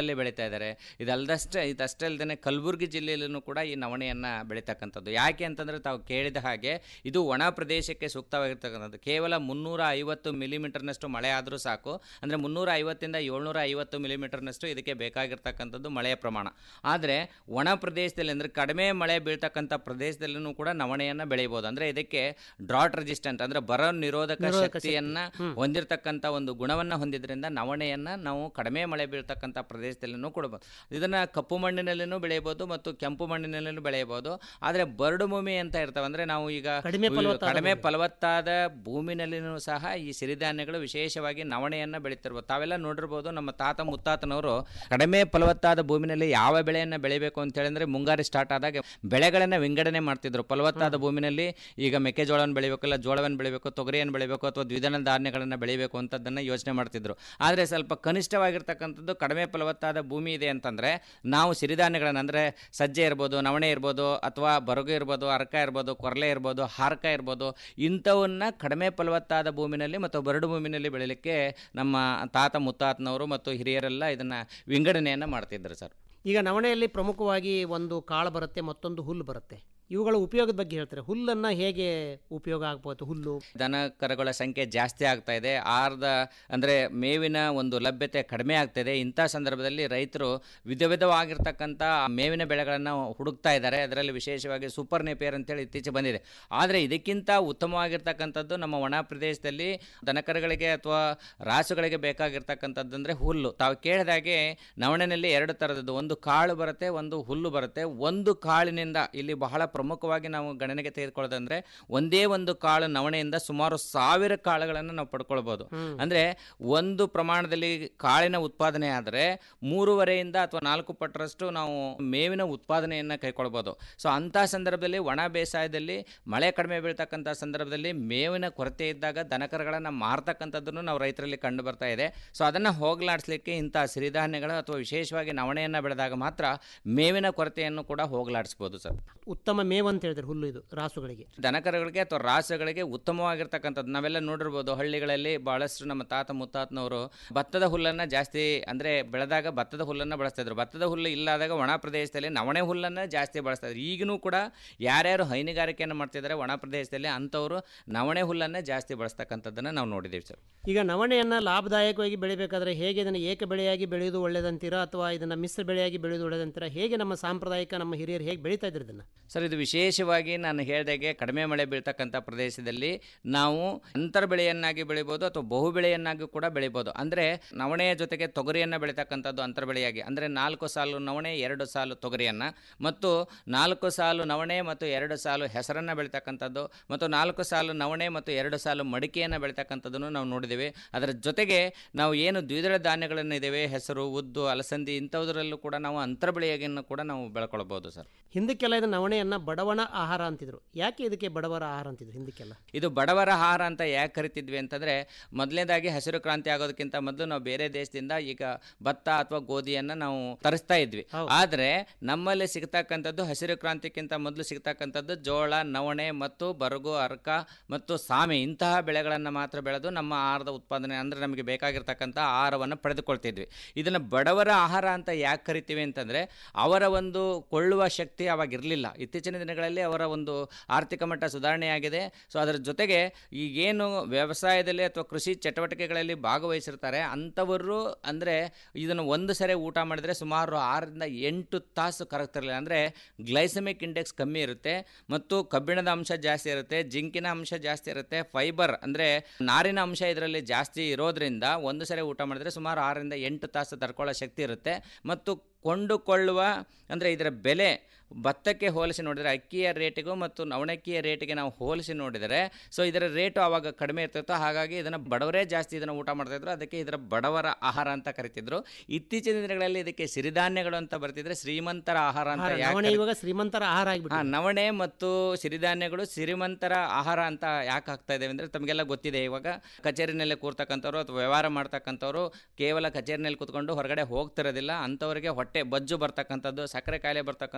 ಇದ್ದಾರೆ ಇದಲ್ದಷ್ಟೇ ಇದಷ್ಟೇ ಅಲ್ಲದೆ ಕಲಬುರಗಿ ಜಿಲ್ಲೆಯಲ್ಲೂ ಕೂಡ ಈ ನವಣೆಯನ್ನು ಬೆಳೀತಕ್ಕಂಥದ್ದು ಯಾಕೆ ಅಂತಂದರೆ ತಾವು ಕೇಳಿದ ಹಾಗೆ ಇದು ಒಣ ಪ್ರದೇಶಕ್ಕೆ ಸೂಕ್ತವಾಗಿರ್ತಕ್ಕಂಥದ್ದು ಕೇವಲ ಮುನ್ನೂರ ಐವತ್ತು ಮಿಲಿಮೀಟರ್ನಷ್ಟು ಮಳೆ ಆದರೂ ಸಾಕು ಅಂದರೆ ಮುನ್ನೂರ ಐವತ್ತಿಂದ ಏಳ್ನೂರ ಐವತ್ತು ಮಿಲಿಮೀಟರ್ನಷ್ಟು ಇದಕ್ಕೆ ಬೇಕಾಗಿರ್ತಕ್ಕಂಥದ್ದು ಮಳೆಯ ಪ್ರಮಾಣ ಆದರೆ ಒಣ ಪ್ರದೇಶದಲ್ಲಿ ಅಂದರೆ ಕಡಿಮೆ ಮಳೆ ಬೀಳ್ತಕ್ಕಂಥ ಪ್ರದೇಶದಲ್ಲೂ ಕೂಡ ನವಣೆಯನ್ನು ಬೆಳೆಯಬಹುದು ಅಂದರೆ ಇದಕ್ಕೆ ಡ್ರಾಟ್ ರೆಸಿಸ್ಟೆಂಟ್ ಅಂದರೆ ಬರ ನಿರೋಧಕ ನಿರೋಧಕ ಶಕ್ತಿಯನ್ನು ಹೊಂದಿರತಕ್ಕಂಥ ಒಂದು ಗುಣವನ್ನು ಹೊಂದಿದ್ರಿಂದ ನವಣೆಯನ್ನು ನಾವು ಕಡಿಮೆ ಮಳೆ ಬೀಳ್ತಕ್ಕಂಥ ಪ್ರದೇಶದಲ್ಲೂ ಕೊಡಬಹುದು ಇದನ್ನು ಕಪ್ಪು ಮಣ್ಣಿನಲ್ಲೂ ಬೆಳೆಯಬಹುದು ಮತ್ತು ಕೆಂಪು ಮಣ್ಣಿನಲ್ಲೂ ಬೆಳೆಯಬಹುದು ಆದರೆ ಬರಡು ಭೂಮಿ ಅಂತ ಇರ್ತವೆ ಅಂದರೆ ನಾವು ಈಗ ಕಡಿಮೆ ಫಲವತ್ತಾದ ಕಡಿಮೆ ಭೂಮಿ. ಫಲವತ್ತಾದ ಭೂಮಿನಲ್ಲಿನೂ ಸಹ ಈ ಸಿರಿಧಾನ್ಯಗಳು ವಿಶೇಷವಾಗಿ ನವಣೆಯನ್ನು ಬೆಳೀತಿರ್ಬೋದು ತಾವೆಲ್ಲ ನೋಡಿರ್ಬೋದು ನಮ್ಮ ತಾತ ಮುತ್ತಾತನವರು ಕಡಿಮೆ ಫಲವತ್ತಾದ ಭೂಮಿನಲ್ಲಿ ಯಾವ ಬೆಳೆಯನ್ನು ಬೆಳಿಬೇಕು ಅಂತ ಹೇಳಿದ್ರೆ ಮುಂಗಾರು ಸ್ಟಾರ್ಟ್ ಆದಾಗ ಬೆಳೆಗಳನ್ನು ವಿಂಗಡಣೆ ಮಾಡ್ತಿದ್ರು ಫಲವತ್ತಾದ ಭೂಮಿನಲ್ಲಿ ಈಗ ಮೆಕ್ಕೆಜೋಳವನ್ನು ಬೆಳಿಬೇಕು ಇಲ್ಲ ಜೋಳವನ್ನು ಬೆಳಿಬೇಕು ತೊಗರಿಯನ್ನು ಬೆಳಿಬೇಕು ಅಥವಾ ದ್ವಿದಳ ಧಾನ್ಯಗಳನ್ನು ಬೆಳಿಬೇಕು ಅಂತದನ್ನು ಯೋಚನೆ ಮಾಡ್ತಿದ್ರು ಆದರೆ ಸ್ವಲ್ಪ ಕನಿಷ್ಠವಾಗಿರ್ತಕ್ಕಂಥದ್ದು ಕಡಿಮೆ ಫಲವತ್ತಾದ ಭೂಮಿ ಇದೆ ಅಂತಂದರೆ ನಾವು ಸಿರಿಧಾನ್ಯಗಳನ್ನು ಅಂದರೆ ಸಜ್ಜೆ ಇರ್ಬೋದು ನವಣೆ ಇರ್ಬೋದು ಅಥವಾ ಬರಗು ಇರ್ಬೋದು ಅರ್ಕ ಇರ್ಬೋದು ಕೊರಲೆ ಇರ್ಬೋದು ಹಾರ್ಕ ಇರ್ಬೋದು ಇಂಥವನ್ನ ಕಡಿಮೆ ಫಲವತ್ತಾದ ಭೂಮಿನಲ್ಲಿ ಮತ್ತು ಬರಡು ಭೂಮಿನಲ್ಲಿ ಬೆಳಿಲಿಕ್ಕೆ ನಮ್ಮ ತಾತ ಮುತ್ತಾತನವರು ಮತ್ತು ಹಿರಿಯರೆಲ್ಲ ಇದನ್ನು ವಿಂಗಡಣೆಯನ್ನು ಮಾಡ್ತಿದ್ರು ಸರ್ ಈಗ ನವಣೆಯಲ್ಲಿ ಪ್ರಮುಖವಾಗಿ ಒಂದು ಕಾಳು ಬರುತ್ತೆ ಮತ್ತೊಂದು ಹುಲ್ಲು ಬರುತ್ತೆ ಇವುಗಳ ಉಪಯೋಗದ ಬಗ್ಗೆ ಹೇಳ್ತಾರೆ ಹುಲ್ಲನ್ನು ಹೇಗೆ ಉಪಯೋಗ ಆಗ್ಬೋದು ಹುಲ್ಲು ದನ ಕರುಗಳ ಸಂಖ್ಯೆ ಜಾಸ್ತಿ ಆಗ್ತಾ ಇದೆ ಆರ್ದ ಅಂದರೆ ಮೇವಿನ ಒಂದು ಲಭ್ಯತೆ ಕಡಿಮೆ ಆಗ್ತಾಯಿದೆ ಇಂಥ ಸಂದರ್ಭದಲ್ಲಿ ರೈತರು ವಿಧ ವಿಧವಾಗಿರ್ತಕ್ಕಂಥ ಮೇವಿನ ಬೆಳೆಗಳನ್ನು ಹುಡುಕ್ತಾ ಇದ್ದಾರೆ ಅದರಲ್ಲಿ ವಿಶೇಷವಾಗಿ ಸೂಪರ್ ನೇಪಿಯರ್ ಅಂತೇಳಿ ಇತ್ತೀಚೆಗೆ ಬಂದಿದೆ ಆದರೆ ಇದಕ್ಕಿಂತ ಉತ್ತಮವಾಗಿರ್ತಕ್ಕಂಥದ್ದು ನಮ್ಮ ಒಣ ಪ್ರದೇಶದಲ್ಲಿ ದನಕರುಗಳಿಗೆ ಅಥವಾ ರಾಸುಗಳಿಗೆ ಬೇಕಾಗಿರ್ತಕ್ಕಂಥದ್ದು ಅಂದರೆ ಹುಲ್ಲು ತಾವು ಕೇಳಿದಾಗೆ ನವಣೆಯಲ್ಲಿ ಎರಡು ಥರದ್ದು ಒಂದು ಕಾಳು ಬರುತ್ತೆ ಒಂದು ಹುಲ್ಲು ಬರುತ್ತೆ ಒಂದು ಕಾಳಿನಿಂದ ಇಲ್ಲಿ ಬಹಳ ಪ್ರಮುಖವಾಗಿ ನಾವು ಗಣನೆಗೆ ತೆಗೆದುಕೊಳ್ಳೋದಂದ್ರೆ ಒಂದೇ ಒಂದು ಕಾಳು ನವಣೆಯಿಂದ ಸುಮಾರು ಸಾವಿರ ಕಾಳುಗಳನ್ನು ನಾವು ಪಡ್ಕೊಳ್ಬೋದು ಅಂದ್ರೆ ಒಂದು ಪ್ರಮಾಣದಲ್ಲಿ ಕಾಳಿನ ಉತ್ಪಾದನೆ ಆದರೆ ಮೂರುವರೆಯಿಂದ ಅಥವಾ ನಾಲ್ಕು ಪಟ್ಟರಷ್ಟು ನಾವು ಮೇವಿನ ಉತ್ಪಾದನೆಯನ್ನು ಕೈಗೊಳ್ಬೋದು ಸೊ ಅಂಥ ಸಂದರ್ಭದಲ್ಲಿ ಒಣ ಬೇಸಾಯದಲ್ಲಿ ಮಳೆ ಕಡಿಮೆ ಬೀಳ್ತಕ್ಕಂಥ ಸಂದರ್ಭದಲ್ಲಿ ಮೇವಿನ ಕೊರತೆ ಇದ್ದಾಗ ದನಕರುಗಳನ್ನು ಮಾರ್ತಕ್ಕಂಥದ್ದನ್ನು ನಾವು ರೈತರಲ್ಲಿ ಕಂಡು ಬರ್ತಾ ಇದೆ ಸೊ ಅದನ್ನು ಹೋಗಲಾಡಿಸ್ಲಿಕ್ಕೆ ಇಂಥ ಸಿರಿಧಾನ್ಯಗಳು ಅಥವಾ ವಿಶೇಷವಾಗಿ ನವಣೆಯನ್ನು ಬೆಳೆದಾಗ ಮಾತ್ರ ಮೇವಿನ ಕೊರತೆಯನ್ನು ಕೂಡ ಹೋಗಲಾಡಿಸ್ಬೋದು ಸರ್ ಉತ್ತಮ ಮೇವು ಅಂತ ಹೇಳಿದ್ರೆ ಹುಲ್ಲು ಇದು ರಾಸುಗಳಿಗೆ ದನಕರುಗಳಿಗೆ ಅಥವಾ ರಾಸುಗಳಿಗೆ ಉತ್ತಮವಾಗಿರ್ತಕ್ಕಂಥದ್ದು ನಾವೆಲ್ಲ ನೋಡಿರ್ಬೋದು ಹಳ್ಳಿಗಳಲ್ಲಿ ಬಹಳಷ್ಟು ನಮ್ಮ ತಾತ ಮುತ್ತಾತನವರು ಭತ್ತದ ಹುಲ್ಲನ್ನು ಜಾಸ್ತಿ ಅಂದರೆ ಬೆಳೆದಾಗ ಭತ್ತದ ಹುಲ್ಲನ್ನು ಬಳಸ್ತಾ ಇದ್ರು ಭತ್ತದ ಹುಲ್ಲು ಇಲ್ಲಾದಾಗ ಒಣ ಪ್ರದೇಶದಲ್ಲಿ ನವಣೆ ಹುಲ್ಲನ್ನು ಜಾಸ್ತಿ ಬಳಸ್ತಾ ಇದ್ರು ಈಗಲೂ ಕೂಡ ಯಾರ್ಯಾರು ಹೈನುಗಾರಿಕೆಯನ್ನು ಮಾಡ್ತಿದ್ದಾರೆ ಒಣ ಪ್ರದೇಶದಲ್ಲಿ ಅಂಥವರು ನವಣೆ ಹುಲ್ಲನ್ನು ಜಾಸ್ತಿ ಬಳಸ್ತಕ್ಕಂಥದ್ದನ್ನು ನಾವು ನೋಡಿದ್ದೀವಿ ಸರ್ ಈಗ ನವಣೆಯನ್ನು ಲಾಭದಾಯಕವಾಗಿ ಬೆಳಿಬೇಕಾದ್ರೆ ಹೇಗೆ ಇದನ್ನು ಏಕ ಬೆಳೆಯಾಗಿ ಬೆಳೆಯೋದು ಒಳ್ಳೆಯದಂತೀರಾ ಅಥವಾ ಇದನ್ನು ಮಿಶ್ರ ಬೆಳೆಯಾಗಿ ಬೆಳೆಯೋದು ಒಳ್ಳೆಯದಂತೀರಾ ಹೇಗೆ ನಮ್ಮ ಸಾಂಪ್ರದಾಯಿಕ ನಮ್ಮ ಹಿರಿಯರು ಹೇಗೆ ಬೆಳೀತಾ ಇದ್ರು ಇದನ್ನು ಸರ್ ಇದು ವಿಶೇಷವಾಗಿ ನಾನು ಹೇಳಿದಾಗೆ ಕಡಿಮೆ ಮಳೆ ಬೀಳ್ತಕ್ಕಂಥ ಪ್ರದೇಶದಲ್ಲಿ ನಾವು ಅಂತರ ಬೆಳೆಯನ್ನಾಗಿ ಬೆಳಿಬೋದು ಅಥವಾ ಬಹು ಬೆಳೆಯನ್ನಾಗಿ ಕೂಡ ಬೆಳಿಬೋದು ಅಂದರೆ ನವಣೆಯ ಜೊತೆಗೆ ತೊಗರಿಯನ್ನು ಬೆಳೀತಕ್ಕಂಥದ್ದು ಅಂತರ ಬೆಳೆಯಾಗಿ ಅಂದರೆ ನಾಲ್ಕು ಸಾಲು ನವಣೆ ಎರಡು ಸಾಲು ತೊಗರಿಯನ್ನು ಮತ್ತು ನಾಲ್ಕು ಸಾಲು ನವಣೆ ಮತ್ತು ಎರಡು ಸಾಲು ಹೆಸರನ್ನು ಬೆಳೀತಕ್ಕಂಥದ್ದು ಮತ್ತು ನಾಲ್ಕು ಸಾಲು ನವಣೆ ಮತ್ತು ಎರಡು ಸಾಲು ಮಡಿಕೆಯನ್ನು ಬೆಳೀತಕ್ಕಂಥದ್ದನ್ನು ನಾವು ನೋಡಿದ್ದೇವೆ ಅದರ ಜೊತೆಗೆ ನಾವು ಏನು ದ್ವಿದಳ ಧಾನ್ಯಗಳನ್ನು ಇದ್ದೇವೆ ಹೆಸರು ಉದ್ದು ಅಲಸಂದಿ ಇಂಥವುದರಲ್ಲೂ ಕೂಡ ನಾವು ಅಂತರ ಬೆಳೆಯಾಗಿಯನ್ನು ಕೂಡ ನಾವು ಬೆಳ್ಕೊಳ್ಬೋದು ಸರ್ ಹಿಂದಕ್ಕೆಲ್ಲ ಇದು ನವಣೆಯನ್ನು ಬಡವಣ ಆಹಾರ ಅಂತಿದ್ರು ಯಾಕೆ ಇದಕ್ಕೆ ಬಡವರ ಆಹಾರ ಅಂತಿದ್ರು ಹಿಂದಕ್ಕೆಲ್ಲ ಇದು ಬಡವರ ಆಹಾರ ಅಂತ ಯಾಕೆ ಕರಿತಿದ್ವಿ ಅಂತಂದರೆ ಮೊದಲನೇದಾಗಿ ಹಸಿರು ಕ್ರಾಂತಿ ಆಗೋದಕ್ಕಿಂತ ಮೊದಲು ನಾವು ಬೇರೆ ದೇಶದಿಂದ ಈಗ ಭತ್ತ ಅಥವಾ ಗೋಧಿಯನ್ನು ನಾವು ತರಿಸ್ತಾ ಇದ್ವಿ ಆದರೆ ನಮ್ಮಲ್ಲಿ ಸಿಗ್ತಕ್ಕಂಥದ್ದು ಹಸಿರು ಕ್ರಾಂತಿಗಿಂತ ಮೊದಲು ಸಿಗ್ತಕ್ಕಂಥದ್ದು ಜೋಳ ನವಣೆ ಮತ್ತು ಬರಗು ಅರ್ಕ ಮತ್ತು ಸಾಮೆ ಇಂತಹ ಬೆಳೆಗಳನ್ನು ಮಾತ್ರ ಬೆಳೆದು ನಮ್ಮ ಆಹಾರದ ಉತ್ಪಾದನೆ ಅಂದರೆ ನಮಗೆ ಬೇಕಾಗಿರ್ತಕ್ಕಂಥ ಆಹಾರವನ್ನು ಪಡೆದುಕೊಳ್ತಿದ್ವಿ ಇದನ್ನು ಬಡವರ ಆಹಾರ ಅಂತ ಯಾಕೆ ಕರಿತೀವಿ ಅಂತಂದರೆ ಅವರ ಒಂದು ಕೊಳ್ಳುವ ಶಕ್ತಿ ಅವಾಗ ಇರಲಿಲ್ಲ ಇತ್ತೀಚಿನ ದಿನಗಳಲ್ಲಿ ಅವರ ಒಂದು ಆರ್ಥಿಕ ಮಟ್ಟ ಸುಧಾರಣೆಯಾಗಿದೆ ಸೊ ಅದರ ಜೊತೆಗೆ ಈಗೇನು ವ್ಯವಸಾಯದಲ್ಲಿ ಅಥವಾ ಕೃಷಿ ಚಟುವಟಿಕೆಗಳಲ್ಲಿ ಭಾಗವಹಿಸಿರ್ತಾರೆ ಅಂಥವರು ಅಂದರೆ ಇದನ್ನು ಒಂದು ಸರಿ ಊಟ ಮಾಡಿದರೆ ಸುಮಾರು ಆರರಿಂದ ಎಂಟು ತಾಸು ಕರಗ್ತಿರಲಿಲ್ಲ ಅಂದರೆ ಗ್ಲೈಸಮಿಕ್ ಇಂಡೆಕ್ಸ್ ಕಮ್ಮಿ ಇರುತ್ತೆ ಮತ್ತು ಕಬ್ಬಿಣದ ಅಂಶ ಜಾಸ್ತಿ ಇರುತ್ತೆ ಜಿಂಕಿನ ಅಂಶ ಜಾಸ್ತಿ ಇರುತ್ತೆ ಫೈಬರ್ ಅಂದರೆ ನಾರಿನ ಅಂಶ ಇದರಲ್ಲಿ ಜಾಸ್ತಿ ಇರೋದ್ರಿಂದ ಒಂದು ಸರಿ ಊಟ ಮಾಡಿದರೆ ಸುಮಾರು ಆರರಿಂದ ಎಂಟು ತಾಸು ತಡ್ಕೊಳ್ಳೋ ಶಕ್ತಿ ಇರುತ್ತೆ ಮತ್ತು ಕೊಂಡುಕೊಳ್ಳುವ ಅಂದರೆ ಇದರ ಬೆಲೆ ಭತ್ತಕ್ಕೆ ಹೋಲಿಸಿ ನೋಡಿದರೆ ಅಕ್ಕಿಯ ರೇಟಿಗೂ ಮತ್ತು ನವಣಕ್ಕಿಯ ರೇಟಿಗೆ ನಾವು ಹೋಲಿಸಿ ನೋಡಿದರೆ ಸೊ ಇದರ ರೇಟು ಆವಾಗ ಕಡಿಮೆ ಇರ್ತಿತ್ತು ಹಾಗಾಗಿ ಇದನ್ನು ಬಡವರೇ ಜಾಸ್ತಿ ಇದನ್ನು ಊಟ ಮಾಡ್ತಾಯಿದ್ರು ಅದಕ್ಕೆ ಇದರ ಬಡವರ ಆಹಾರ ಅಂತ ಕರಿತಿದ್ರು ಇತ್ತೀಚಿನ ದಿನಗಳಲ್ಲಿ ಇದಕ್ಕೆ ಸಿರಿಧಾನ್ಯಗಳು ಅಂತ ಬರ್ತಿದ್ರೆ ಶ್ರೀಮಂತರ ಆಹಾರ ಅಂತ ಆಹಾರ, ಯಾಕೆ ನವಣೆ ಕರಿ- ಇವಾಗ ಶ್ರೀಮಂತರ ಆಹಾರ ಆಗಿಬಿಟ್ಟು ಹಾ, ನವಣೆ ಮತ್ತು ಸಿರಿಧಾನ್ಯಗಳು ಸಿರಿಮಂತರ ಆಹಾರ ಅಂತ ಯಾಕೆ ಆಗ್ತಾ ಇದ್ದೇವೆ ಅಂದರೆ ತಮಗೆಲ್ಲ ಗೊತ್ತಿದೆ ಇವಾಗ ಕಚೇರಿನಲ್ಲೇ ಕೂರ್ತಕ್ಕಂಥವ್ರು ಅಥವಾ ವ್ಯವಹಾರ ಮಾಡ್ತಕ್ಕಂಥವ್ರು ಕೇವಲ ಕಚೇರಿನಲ್ಲಿ ಕೂತ್ಕೊಂಡು ಹೊರಗಡೆ ಹೋಗ್ತಿರೋದಿಲ್ಲ ಅಂಥವ್ರಿಗೆ ಹೊಟ್ಟೆ ಬಜ್ಜು ಬರ್ತಕ್ಕಂಥದ್ದು ಸಕ್ಕರೆ ಕಾಯಿಲೆ ಬರ್ತಕ್ಕಂಥದ್ದು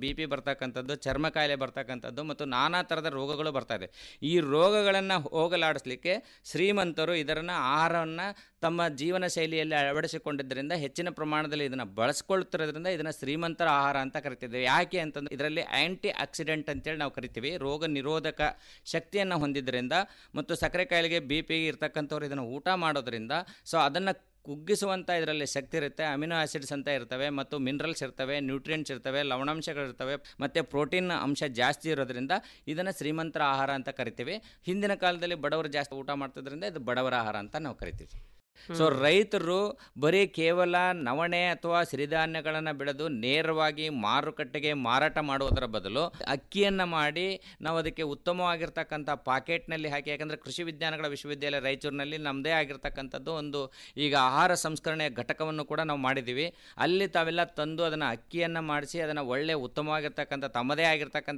ಬಿ ಪಿ ಬರ್ತಕ್ಕಂಥದ್ದು ಚರ್ಮ ಕಾಯಿಲೆ ಬರ್ತಕ್ಕಂಥದ್ದು ಮತ್ತು ನಾನಾ ಥರದ ರೋಗಗಳು ಬರ್ತಾ ಇದೆ ಈ ರೋಗಗಳನ್ನು ಹೋಗಲಾಡಿಸ್ಲಿಕ್ಕೆ ಶ್ರೀಮಂತರು ಇದರನ್ನು ಆಹಾರವನ್ನು ತಮ್ಮ ಜೀವನ ಶೈಲಿಯಲ್ಲಿ ಅಳವಡಿಸಿಕೊಂಡಿದ್ದರಿಂದ ಹೆಚ್ಚಿನ ಪ್ರಮಾಣದಲ್ಲಿ ಇದನ್ನು ಬಳಸ್ಕೊಳ್ತಿರೋದ್ರಿಂದ ಇದನ್ನು ಶ್ರೀಮಂತರ ಆಹಾರ ಅಂತ ಕರಿತಿದ್ದೇವೆ ಯಾಕೆ ಅಂತಂದ್ರೆ ಇದರಲ್ಲಿ ಆ್ಯಂಟಿ ಆಕ್ಸಿಡೆಂಟ್ ಅಂತೇಳಿ ನಾವು ಕರಿತೀವಿ ರೋಗ ನಿರೋಧಕ ಶಕ್ತಿಯನ್ನು ಹೊಂದಿದ್ದರಿಂದ ಮತ್ತು ಸಕ್ಕರೆ ಕಾಯಿಲೆಗೆ ಬಿ ಪಿ ಇರ್ತಕ್ಕಂಥವ್ರು ಇದನ್ನು ಊಟ ಮಾಡೋದ್ರಿಂದ ಸೊ ಅದನ್ನು ಕುಗ್ಗಿಸುವಂಥ ಇದರಲ್ಲಿ ಶಕ್ತಿ ಇರುತ್ತೆ ಅಮಿನೋ ಆಸಿಡ್ಸ್ ಅಂತ ಇರ್ತವೆ ಮತ್ತು ಮಿನರಲ್ಸ್ ಇರ್ತವೆ ನ್ಯೂಟ್ರಿಯೆಂಟ್ಸ್ ಇರ್ತವೆ ಲವಣಾಂಶಗಳಿರ್ತವೆ ಮತ್ತು ಪ್ರೋಟೀನ್ ಅಂಶ ಜಾಸ್ತಿ ಇರೋದ್ರಿಂದ ಇದನ್ನು ಶ್ರೀಮಂತರ ಆಹಾರ ಅಂತ ಕರಿತೀವಿ ಹಿಂದಿನ ಕಾಲದಲ್ಲಿ ಬಡವರು ಜಾಸ್ತಿ ಊಟ ಮಾಡ್ತಿದ್ರಿಂದ ಇದು ಬಡವರ ಆಹಾರ ಅಂತ ನಾವು ಕರಿತೀವಿ ಸೊ ರೈತರು ಬರೀ ಕೇವಲ ನವಣೆ ಅಥವಾ ಸಿರಿಧಾನ್ಯಗಳನ್ನು ಬೆಳೆದು ನೇರವಾಗಿ ಮಾರುಕಟ್ಟೆಗೆ ಮಾರಾಟ ಮಾಡುವುದರ ಬದಲು ಅಕ್ಕಿಯನ್ನು ಮಾಡಿ ನಾವು ಅದಕ್ಕೆ ಉತ್ತಮವಾಗಿರ್ತಕ್ಕಂಥ ಪಾಕೆಟ್ನಲ್ಲಿ ಹಾಕಿ ಯಾಕಂದರೆ ಕೃಷಿ ವಿಜ್ಞಾನಗಳ ವಿಶ್ವವಿದ್ಯಾಲಯ ರಾಯಚೂರಿನಲ್ಲಿ ನಮ್ಮದೇ ಆಗಿರ್ತಕ್ಕಂಥದ್ದು ಒಂದು ಈಗ ಆಹಾರ ಸಂಸ್ಕರಣೆಯ ಘಟಕವನ್ನು ಕೂಡ ನಾವು ಮಾಡಿದ್ದೀವಿ ಅಲ್ಲಿ ತಾವೆಲ್ಲ ತಂದು ಅದನ್ನು ಅಕ್ಕಿಯನ್ನು ಮಾಡಿಸಿ ಅದನ್ನು ಒಳ್ಳೆ ಉತ್ತಮವಾಗಿರ್ತಕ್ಕಂಥ ತಮ್ಮದೇ ಆಗಿರ್ತಕ್ಕಂಥ